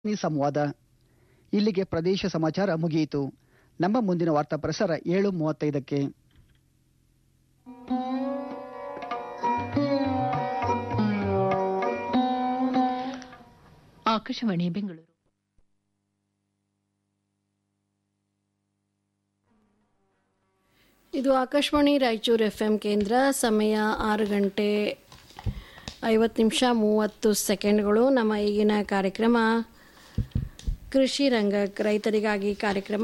ಈ ಸಂವಾದ ಇಲ್ಲಿಗೆ ಪ್ರದೇಶ ಸಮಾಚಾರ ಮುಗಿಯಿತು ನಮ್ಮ ಮುಂದಿನ ವಾರ್ತಾ ಪ್ರಸಾರ ಏಳು ಮೂವತ್ತೈದಕ್ಕೆ ಆಕಾಶವಾಣಿ ಬೆಂಗಳೂರು ಇದು ಆಕಾಶವಾಣಿ ರಾಯಚೂರು ಎಫ್ ಎಂ ಕೇಂದ್ರ ಸಮಯ ಆರು ಗಂಟೆ ಐವತ್ತು ನಿಮಿಷ ಮೂವತ್ತು ಸೆಕೆಂಡ್ಗಳು ನಮ್ಮ ಈಗಿನ ಕಾರ್ಯಕ್ರಮ ಕೃಷಿ ರಂಗ ರೈತರಿಗಾಗಿ ಕಾರ್ಯಕ್ರಮ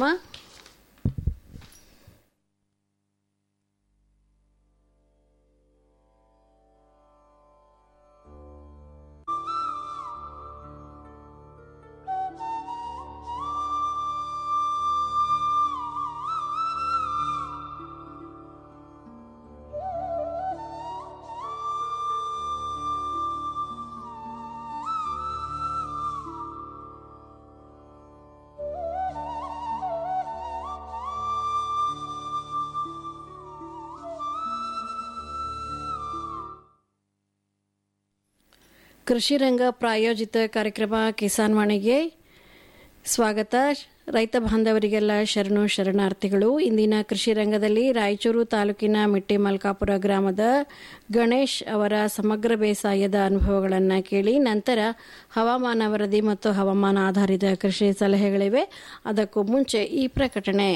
ಕೃಷಿ ರಂಗ ಪ್ರಾಯೋಜಿತ ಕಾರ್ಯಕ್ರಮ ಕಿಸಾನ್ ವಾಣಿಗೆ ಸ್ವಾಗತ ರೈತ ಬಾಂಧವರಿಗೆಲ್ಲ ಶರಣು ಶರಣಾರ್ಥಿಗಳು ಇಂದಿನ ಕೃಷಿ ರಂಗದಲ್ಲಿ ರಾಯಚೂರು ತಾಲೂಕಿನ ಮಿಟ್ಟಿ ಮಲ್ಕಾಪುರ ಗ್ರಾಮದ ಗಣೇಶ್ ಅವರ ಸಮಗ್ರ ಬೇಸಾಯದ ಅನುಭವಗಳನ್ನು ಕೇಳಿ ನಂತರ ಹವಾಮಾನ ವರದಿ ಮತ್ತು ಹವಾಮಾನ ಆಧಾರಿತ ಕೃಷಿ ಸಲಹೆಗಳಿವೆ ಅದಕ್ಕೂ ಮುಂಚೆ ಈ ಪ್ರಕಟಣೆ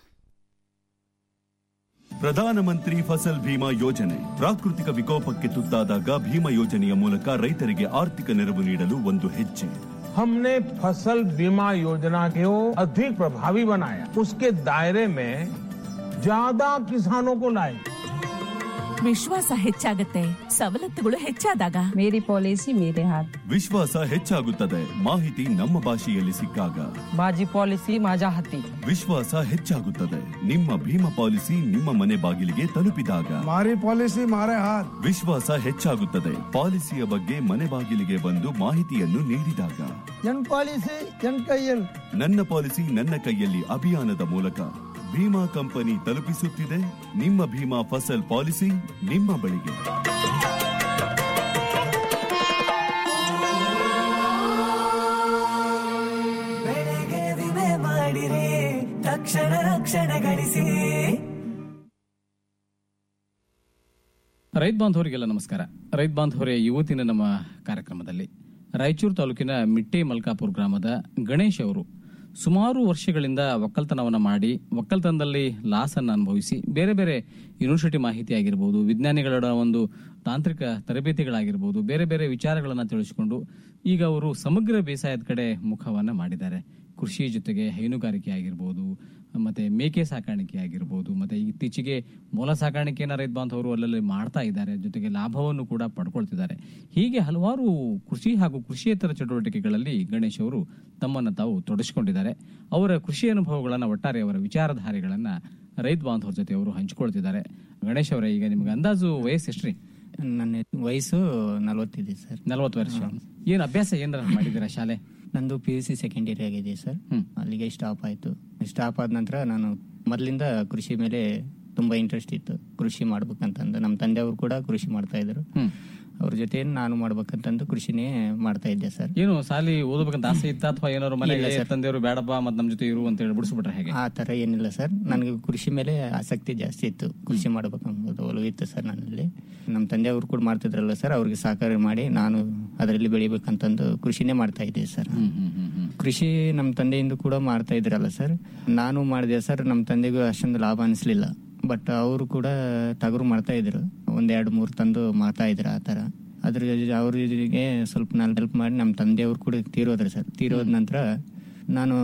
ಪ್ರಧಾನಮಂತ್ರಿ ಫಸಲ್ ಭೀಮಾ ಯೋಜನೆ ಪ್ರಾಕೃತಿಕ ವಿಕೋಪಕ್ಕೆ ತುತ್ತಾದಾಗ ಭೀಮಾ ಯೋಜನೆಯ ಮೂಲಕ ರೈತರಿಗೆ ಆರ್ಥಿಕ ನೆರವು ನೀಡಲು ಒಂದು ಹೆಜ್ಜೆ हमने फसल बीमा योजना को अधिक प्रभावी बनाया उसके दायरे में ज्यादा किसानों को लाए ವಿಶ್ವಾಸ ಹೆಚ್ಚಾಗತ್ತೆ ಸವಲತ್ತುಗಳು ಹೆಚ್ಚಾದಾಗ मेरी पॉलिसी मेरे हाथ ವಿಶ್ವಾಸ ಹೆಚ್ಚಾಗುತ್ತದೆ ಮಾಹಿತಿ ನಮ್ಮ ಭಾಷೆಯಲ್ಲಿ ಸಿಕ್ಕಾಗ माझी पॉलिसी माझ्या हाती ವಿಶ್ವಾಸ ಹೆಚ್ಚಾಗುತ್ತದೆ ನಿಮ್ಮ ಭೀಮಾ ಪಾಲಿಸಿ ನಿಮ್ಮ ಮನೆ ಬಾಗಿಲಿಗೆ ತಲುಪಿದಾಗ મારી પોલિસી મારે હાથ ವಿಶ್ವಾಸ ಹೆಚ್ಚಾಗುತ್ತದೆ ಪಾಲಿಸಿಯ ಬಗ್ಗೆ ಮನೆ ಬಾಗಿಲಿಗೆ ಬಂದು ಮಾಹಿತಿಯನ್ನು ನೀಡಿದಾಗ એન પોલિસી એન કૈયલ ನನ್ನ ಪಾಲಿಸಿ ನನ್ನ ಕೈಯಲ್ಲಿ ಅಭಿಯಾನದ ಮೂಲಕ ಭೀಮಾ ಕಂಪನಿ ತಲುಪಿಸುತ್ತಿದೆ ನಿಮ್ಮ ಭೀಮಾ ಫಸಲ್ ಪಾಲಿಸಿ ನಿಮ್ಮ ಬಳಿಗೆ ಬೆಳೆಗೆ ವಿಮೆ ಮಾಡಿರಿ ತಕ್ಷಣ ರಕ್ಷಣೆ ಗಳಿಸಿ ರೈತ ಬಾಂಧವರಿಗೆಲ್ಲ ನಮಸ್ಕಾರ ರೈತ ಬಾಂಧವರೇ ಇವತ್ತಿನ ನಮ್ಮ ಕಾರ್ಯಕ್ರಮದಲ್ಲಿ ರಾಯಚೂರು ತಾಲೂಕಿನ ಮಿಟ್ಟೆ ಮಲ್ಕಾಪುರ ಗ್ರಾಮದ ಗಣೇಶ್ ಅವರು ಸುಮಾರು ವರ್ಷಗಳಿಂದ ಒಕ್ಕಲ್ತನವನ್ನು ಮಾಡಿ ಒಕ್ಕಲ್ತನದಲ್ಲಿ ಲಾಸ್ ಅನ್ನು ಅನುಭವಿಸಿ ಬೇರೆ ಬೇರೆ ಯೂನಿವರ್ಸಿಟಿ ಮಾಹಿತಿ ಆಗಿರ್ಬೋದು ವಿಜ್ಞಾನಿಗಳ ಒಂದು ತಾಂತ್ರಿಕ ತರಬೇತಿಗಳಾಗಿರ್ಬೋದು ಬೇರೆ ಬೇರೆ ವಿಚಾರಗಳನ್ನು ತಿಳಿಸಿಕೊಂಡು ಈಗ ಅವರು ಸಮಗ್ರ ಬೇಸಾಯದ ಕಡೆ ಮುಖವನ್ನ ಮಾಡಿದ್ದಾರೆ ಕೃಷಿ ಜೊತೆಗೆ ಹೈನುಗಾರಿಕೆ ಆಗಿರ್ಬೋದು ಮತ್ತೆ ಮೇಕೆ ಸಾಕಾಣಿಕೆ ಆಗಿರ್ಬೋದು ಮತ್ತೆ ಇತ್ತೀಚೆಗೆ ಮೊಲ ಸಾಕಾಣಿಕೆಯನ್ನ ರೈತ ಬಾಂಧವರು ಅಲ್ಲಲ್ಲಿ ಮಾಡ್ತಾ ಇದ್ದಾರೆ ಜೊತೆಗೆ ಲಾಭವನ್ನು ಕೂಡ ಪಡ್ಕೊಳ್ತಿದ್ದಾರೆ ಹೀಗೆ ಹಲವಾರು ಕೃಷಿ ಹಾಗೂ ಕೃಷಿಯೇತರ ಚಟುವಟಿಕೆಗಳಲ್ಲಿ ಗಣೇಶ್ ಅವರು ತಮ್ಮನ್ನು ತಾವು ತೊಡಗಿಸಿಕೊಂಡಿದ್ದಾರೆ ಅವರ ಕೃಷಿ ಅನುಭವಗಳನ್ನ ಒಟ್ಟಾರೆ ಅವರ ವಿಚಾರಧಾರೆಗಳನ್ನ ರೈತ ಬಾಂಧವರ ಜೊತೆ ಅವರು ಹಂಚಿಕೊಳ್ತಿದ್ದಾರೆ ಗಣೇಶ್ ಅವರೇ ಈಗ ನಿಮ್ಗೆ ಅಂದಾಜು ವಯಸ್ಸು ಎಷ್ಟ್ರಿ ನನ್ನ ವಯಸ್ಸು ನಲವತ್ತಿದೆ ಸರ್ ನಲವತ್ತು ವರ್ಷ ಏನ್ ಅಭ್ಯಾಸ ಏನಾರ ಮಾಡಿದ್ದೀರಾ ಶಾಲೆ ನಂದು P U C second year ಆಗಿದೆ ಸರ್ ಹ್ಮ್. ಅಲ್ಲಿಗೆ ಸ್ಟಾಪ್ ಆಯಿತು ಸ್ಟಾಪ್ ಆದ ನಂತರ ನಾನು ಮೊದಲಿಂದ ಕೃಷಿ ಮೇಲೆ ತುಂಬಾ ಇಂಟ್ರೆಸ್ಟ್ ಇತ್ತು ಕೃಷಿ ಮಾಡ್ಬೇಕಂತಂದು ನಮ್ಮ ತಂದೆಯವರು ಕೂಡ ಕೃಷಿ ಮಾಡ್ತಾ ಇದ್ರು ಹ್ಮ್ ಅವ್ರ ಜೊತೆ ನಾನು ಮಾಡ್ಬೇಕಂತಂದು ಕೃಷಿನೇ ಮಾಡ್ತಾ ಇದ್ದೆ ಸರ್ ಏನು ಸಾಲಿ ಓದಬೇಕಂತ ಆಸೆ ಇತ್ತ ಅಥವಾ ಏನಾದ್ರು ಮನೆಗೆ ಇಲ್ಲ ಸರ್. ತಂದೆಯವರು ಬೇಡಪ್ಪ ಮತ್ ನಮ್ ಜೊತೆ ಇರು ಅಂತ ಹೇಳಿ ಬಿಡಿಸ್ಬಿಟ್ರೆ ಹೇಗೆ ಆ ತರ ಏನಿಲ್ಲ ಸರ್ ನನಗೆ ಕೃಷಿ ಮೇಲೆ ಆಸಕ್ತಿ ಜಾಸ್ತಿ ಇತ್ತು ಕೃಷಿ ಮಾಡ್ಬೇಕಂಬುದು ಒಲವು ಇತ್ತು ಸರ್ ನನ್ನಲ್ಲಿ ನಮ್ಮ ತಂದೆಯವರು ಕೂಡ ಮಾಡ್ತಿದ್ರಲ್ಲ ಸರ್ ಅವ್ರಿಗೆ ಸಹಕಾರ ಮಾಡಿ ನಾನು ಅದರಲ್ಲಿ ಬೆಳಿಬೇಕಂತಂದು ಕೃಷಿನೇ ಮಾಡ್ತಾ ಇದ್ದೆ ಸರ್ ಹ್ಮ್ ಹ್ಮ್ ಹ್ಮ್ ಹ್ಮ್ ಕೃಷಿ ನಮ್ಮ ತಂದೆಯಿಂದ ಕೂಡ ಮಾಡ್ತಾ ಇದ್ರಲ್ಲ ಸರ್ ನಾನು ಮಾಡಿದೆ ಸರ್ ನಮ್ಮ ತಂದೆಗೂ ಅಷ್ಟೊಂದು ಲಾಭ ಅನಿಸ್ಲಿಲ್ಲ ಬಟ್ ಅವರು ಕೂಡ ಟಗರು ಮಾಡ್ತಾ ಇದ್ರು ಒಂದೆರಡು ಮೂರು ತಂದು ಮಾಡ್ತಾ ಇದ್ರು ಆ ಥರ ಅದ್ರ ಜೊತೆ ಅವ್ರಿಗೆ ಸ್ವಲ್ಪ ನಾನು ಹೆಲ್ಪ್ ಮಾಡಿ ನಮ್ಮ ತಂದೆಯವರು ಕೂಡ ತೀರೋದ್ರು ಸರ್ ತೀರೋದ ನಂತರ ನಾನು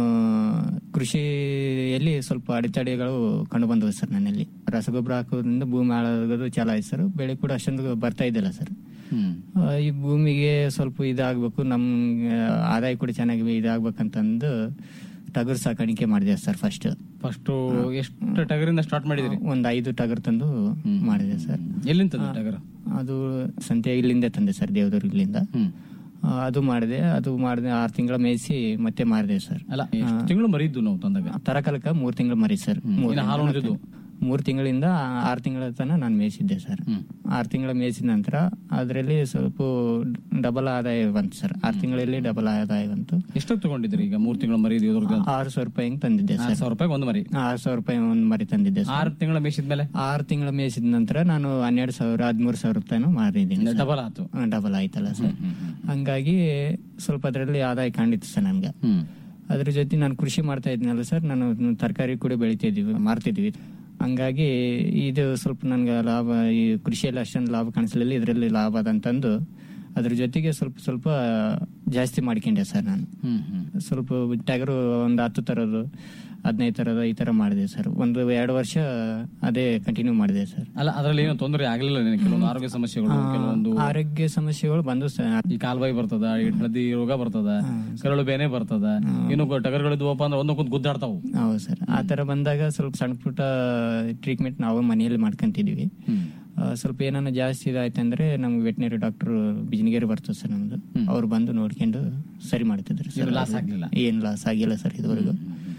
ಕೃಷಿಯಲ್ಲಿ ಸ್ವಲ್ಪ ಅಡೆತಡೆಗಳು ಕಂಡು ಬಂದವು ಸರ್ ನನ್ನಲ್ಲಿ ರಸಗೊಬ್ಬರ ಹಾಕೋದ್ರಿಂದ ಭೂಮಿ ಹಾಳಾಗೋದು ಚಾಲು ಆಯ್ತು ಸರ್ ಬೆಳೆ ಕೂಡ ಅಷ್ಟೊಂದು ಬರ್ತಾ ಇದ್ದಿಲ್ಲ ಸರ್ ಹ್ಮ್ ಆ, ಈ ಭೂಮಿಗೆ ಸ್ವಲ್ಪ ಇದಾಗಬೇಕು ನಮ್ಗೆ ಆದಾಯ ಕೂಡ ಚೆನ್ನಾಗಿ ಇದಾಗ್ಬೇಕಂತಂದು ಟಗರು ಸಾಕಾಣಿಕೆ ಮಾಡಿದೆ ಸರ್ ಫಸ್ಟ್ ಫಸ್ಟ್ ಎಷ್ಟು ಟಗರಿಂದ ಸ್ಟಾರ್ಟ್ ಮಾಡಿದ್ರಿ ಒಂದು ಐದು ಟಗರು ತಂದು ಮಾಡಿದೆ ಸರ್ ಎಲ್ಲಿಂದ ತಂದ್ರಿ ಟಗರು ಅದು ಸಂತೆ ಇಲ್ಲಿಂದ ತಂದೆ ಸರ್ ದೇವದೂರ್ ಇಲ್ಲಿಂದ ಹ್ಮ್ ಆ, ಅದು ಮಾಡಿದೆ ಅದು ಮಾಡಿದೆ ಆರು ತಿಂಗಳ ಮೇಯಿಸಿ ಮತ್ತೆ ಮಾರಿದೆ ಸರ್ ಅಲ್ಲ ಎಷ್ಟು ತಿಂಗಳು ಮರಿದ್ದು ನಾವು ತಂದಾಗ ತರಕಾಲಕ್ಕ ಮೂರ್ ತಿಂಗಳು ಮರಿ ಸರ್ ಇನ್ನು ಹಾಲು ಉಳಿದಿದ್ದು ಮೂರು ತಿಂಗಳಿಂದ ಆರು ತಿಂಗಳ ತನಕ ನಾನು ಮೇಯಿಸಿದ್ದೆ ಸರ್ ಆರು ತಿಂಗಳ ಮೇಯಿಸಿದ ನಂತರ ಅದರಲ್ಲಿ ಸ್ವಲ್ಪ ಡಬಲ್ ಆದಾಯ ಬಂತು ಸರ್ ಆರು ತಿಂಗಳಲ್ಲಿ ಡಬಲ್ ಆದಾಯ ಬಂತು ಎಷ್ಟೊತ್ತು ತಗೊಂಡಿದ್ರಿ ಈಗ ಮೂರ್ ತಿಂಗಳ ಮರಿ ಇದ್ರದ್ದು ಆರು ಸಾವಿರ ರೂಪಾಯಿ ಹಿಂಗ್ ತಂದಿದ್ದೆ ಆರು ಸರ್ ಸಾವಿರ ರೂಪಾಯಿ ಒಂದು ಮರಿ ಆರು ಸಾವಿರ ರೂಪಾಯಿ ಒಂದು ಮರಿ ತಂದಿದ್ದೆ ಸರ್ ಆರು ತಿಂಗಳ ಮೇಯಿಸಿದ್ಮೇಲೆ ಆರು ತಿಂಗಳ ಮೇಯಿಸಿದ ನಂತರ ನಾನು ಹನ್ನೆರಡು ಸಾವಿರ ಹದಿಮೂರು ಸಾವಿರ ರೂಪಾಯಿನೂ ಮಾರಿದ್ದೀನಿ ಡಬಲ್ ಆತು ಡಬಲ್ ಆಯ್ತಲ್ಲ ಸರ್ ಹಂಗಾಗಿ ಸ್ವಲ್ಪ ಅದರಲ್ಲಿ ಆದಾಯ ಕಾಣಿತ್ತು ಸರ್ ನನ್ಗೆ ಅದ್ರ ಜೊತೆ ನಾನು ಕೃಷಿ ಮಾಡ್ತಾ ಇದ್ನಲ್ಲ ಸರ್ ನಾನು ತರಕಾರಿ ಕೂಡ ಬೆಳಿತಿದ್ವಿ ಮಾರ್ತಿದ್ವಿ ಹಂಗಾಗಿ ಇದು ಸ್ವಲ್ಪ ನನ್ಗೆ ಲಾಭ ಈ ಕೃಷಿಯಲ್ಲಿ ಅಷ್ಟೊಂದು ಲಾಭ ಕಾಣಿಸ್ಲಿಲ್ಲ ಇದರಲ್ಲಿ ಲಾಭ ಅದಂತಂದು ಅದ್ರ ಜೊತೆಗೆ ಸ್ವಲ್ಪ ಸ್ವಲ್ಪ ಜಾಸ್ತಿ ಮಾಡ್ಕೊಂಡೆ ಸರ್ ನಾನು ಸ್ವಲ್ಪ ಟಗರು ಒಂದು ಹತ್ತು ತರದು ಹದಿನೈದು ತರದ ಈ ತರ ಮಾಡಿದೆ ಸರ್ ಒಂದು ಎರಡು ವರ್ಷ ಅದೇ ಕಂಟಿನ್ಯೂ ಮಾಡಿದೆ ಸರ್ ಅಲ್ಲ ಅದ್ರಲ್ಲಿ ಏನು ತೊಂದರೆ ಆಗ್ಲಿಲ್ಲ ನಿನಗೆ ಕೆಲವೊಂದು ಆರೋಗ್ಯ ಸಮಸ್ಯೆಗಳು ಕೆಲವೊಂದು ಆರೋಗ್ಯ ಸಮಸ್ಯೆಗಳು ಬಂದು ಸರ್ ಈ ಕಾಲ್ಬಾಯಿ ಬರ್ತದ ಈ ಹಳದಿ ರೋಗ ಬರ್ತದ ಕರಳು ಬೇನೆ ಬರ್ತದ ಇನ್ನು ಟಗರ್ಗಳಿದ್ವಪ್ಪ ಅಂದ್ರೆ ಒಂದಕ್ಕೊಂದು ಗುದ್ದಾಡ್ತಾವು ಹೌದು ಸರ್ ಆ ತರ ಬಂದಾಗ ಸ್ವಲ್ಪ ಸಣ್ಣ ಪುಟ್ಟ ಟ್ರೀಟ್ಮೆಂಟ್ ನಾವು ಮನೆಯಲ್ಲಿ ಮಾಡ್ಕೊಂತಿದೀವಿ ಆ, ಸ್ವಲ್ಪ ಏನಾನ ಜಾಸ್ತಿ ಇದಾಯ್ತಂದ್ರೆ ನಮ್ಗೆ ವೆಟನರಿ ಡಾಕ್ಟರ್ ಬಿಜಿನಗೇರಿ ಬರ್ತದೆ ಸರ್ ನಮ್ದು ಅವ್ರು ಬಂದು ನೋಡ್ಕೊಂಡು ಸರಿ ಮಾಡ್ತಿದ್ರು ಏನು ಸರ್ loss ಆಗ್ಲಿಲ್ಲ? ಏನ್ ಲಾಸ್ ಆಗಿಲ್ಲ ಸರ್ ಇದುವರೆಗೂ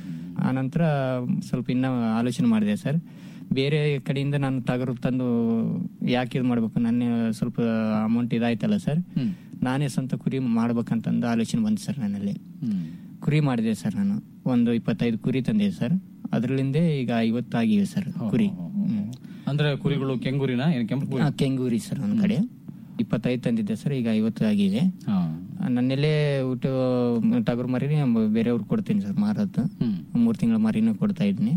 ಆನಂತರ ಸ್ವಲ್ಪ ಇನ್ನ ಆಲೋಚನೆ ಮಾಡಿದೆ ಸರ್ ಬೇರೆ ಕಡೆಯಿಂದ ನಾನು ಟಗರು ತಂದು ಯಾಕೆ ಇದು ಮಾಡ್ಬೇಕು ನನ್ನ ಸ್ವಲ್ಪ ಅಮೌಂಟ್ ಇದಾಯ್ತಲ್ಲ ಸರ್ ನಾನೇ ಸ್ವಂತ ಕುರಿ ಮಾಡ್ಬೇಕಂತಂದು ಆಲೋಚನೆ ಬಂತು ಸರ್ ನನ್ನಲ್ಲಿ ಕುರಿ ಮಾಡಿದೆ ಸರ್ ನಾನು ಒಂದು ಇಪ್ಪತ್ತೈದು ಕುರಿ ತಂದೆ ಸರ್ ಅದರಲ್ಲಿಂದ ಈಗ ಐವತ್ತು ಆಗಿವೆ ಸರ್ ಕುರಿ ಹ್ಮ್. ಅಂದ್ರೆ ಕುರಿಗಳು ಕೆಂಗುರಿನ ಏನ್ ಕೆಂಪು ಕುರಿ ಆ, ಕೆಂಗೂರಿ ಸರ್ ಒಂದ್ ಕಡೆ ಇಪ್ಪತ್ತೈದು ತಂದಿದ್ದೆ ಸರ್ ಈಗ ಐವತ್ತು ಆಗಿದೆ ಹಾ. ನನ್ನಲ್ಲೇ ಊಟ ಟಗರು ಮರಿನೇ ಬೇರೆಯವ್ರಿಗೆ ಕೊಡ್ತೀನಿ ಸರ್ ಮಾರದ್ದು ಮೂರು ತಿಂಗಳ ಮರಿನೂ ಕೊಡ್ತಾ ಇದ್ದೀನಿ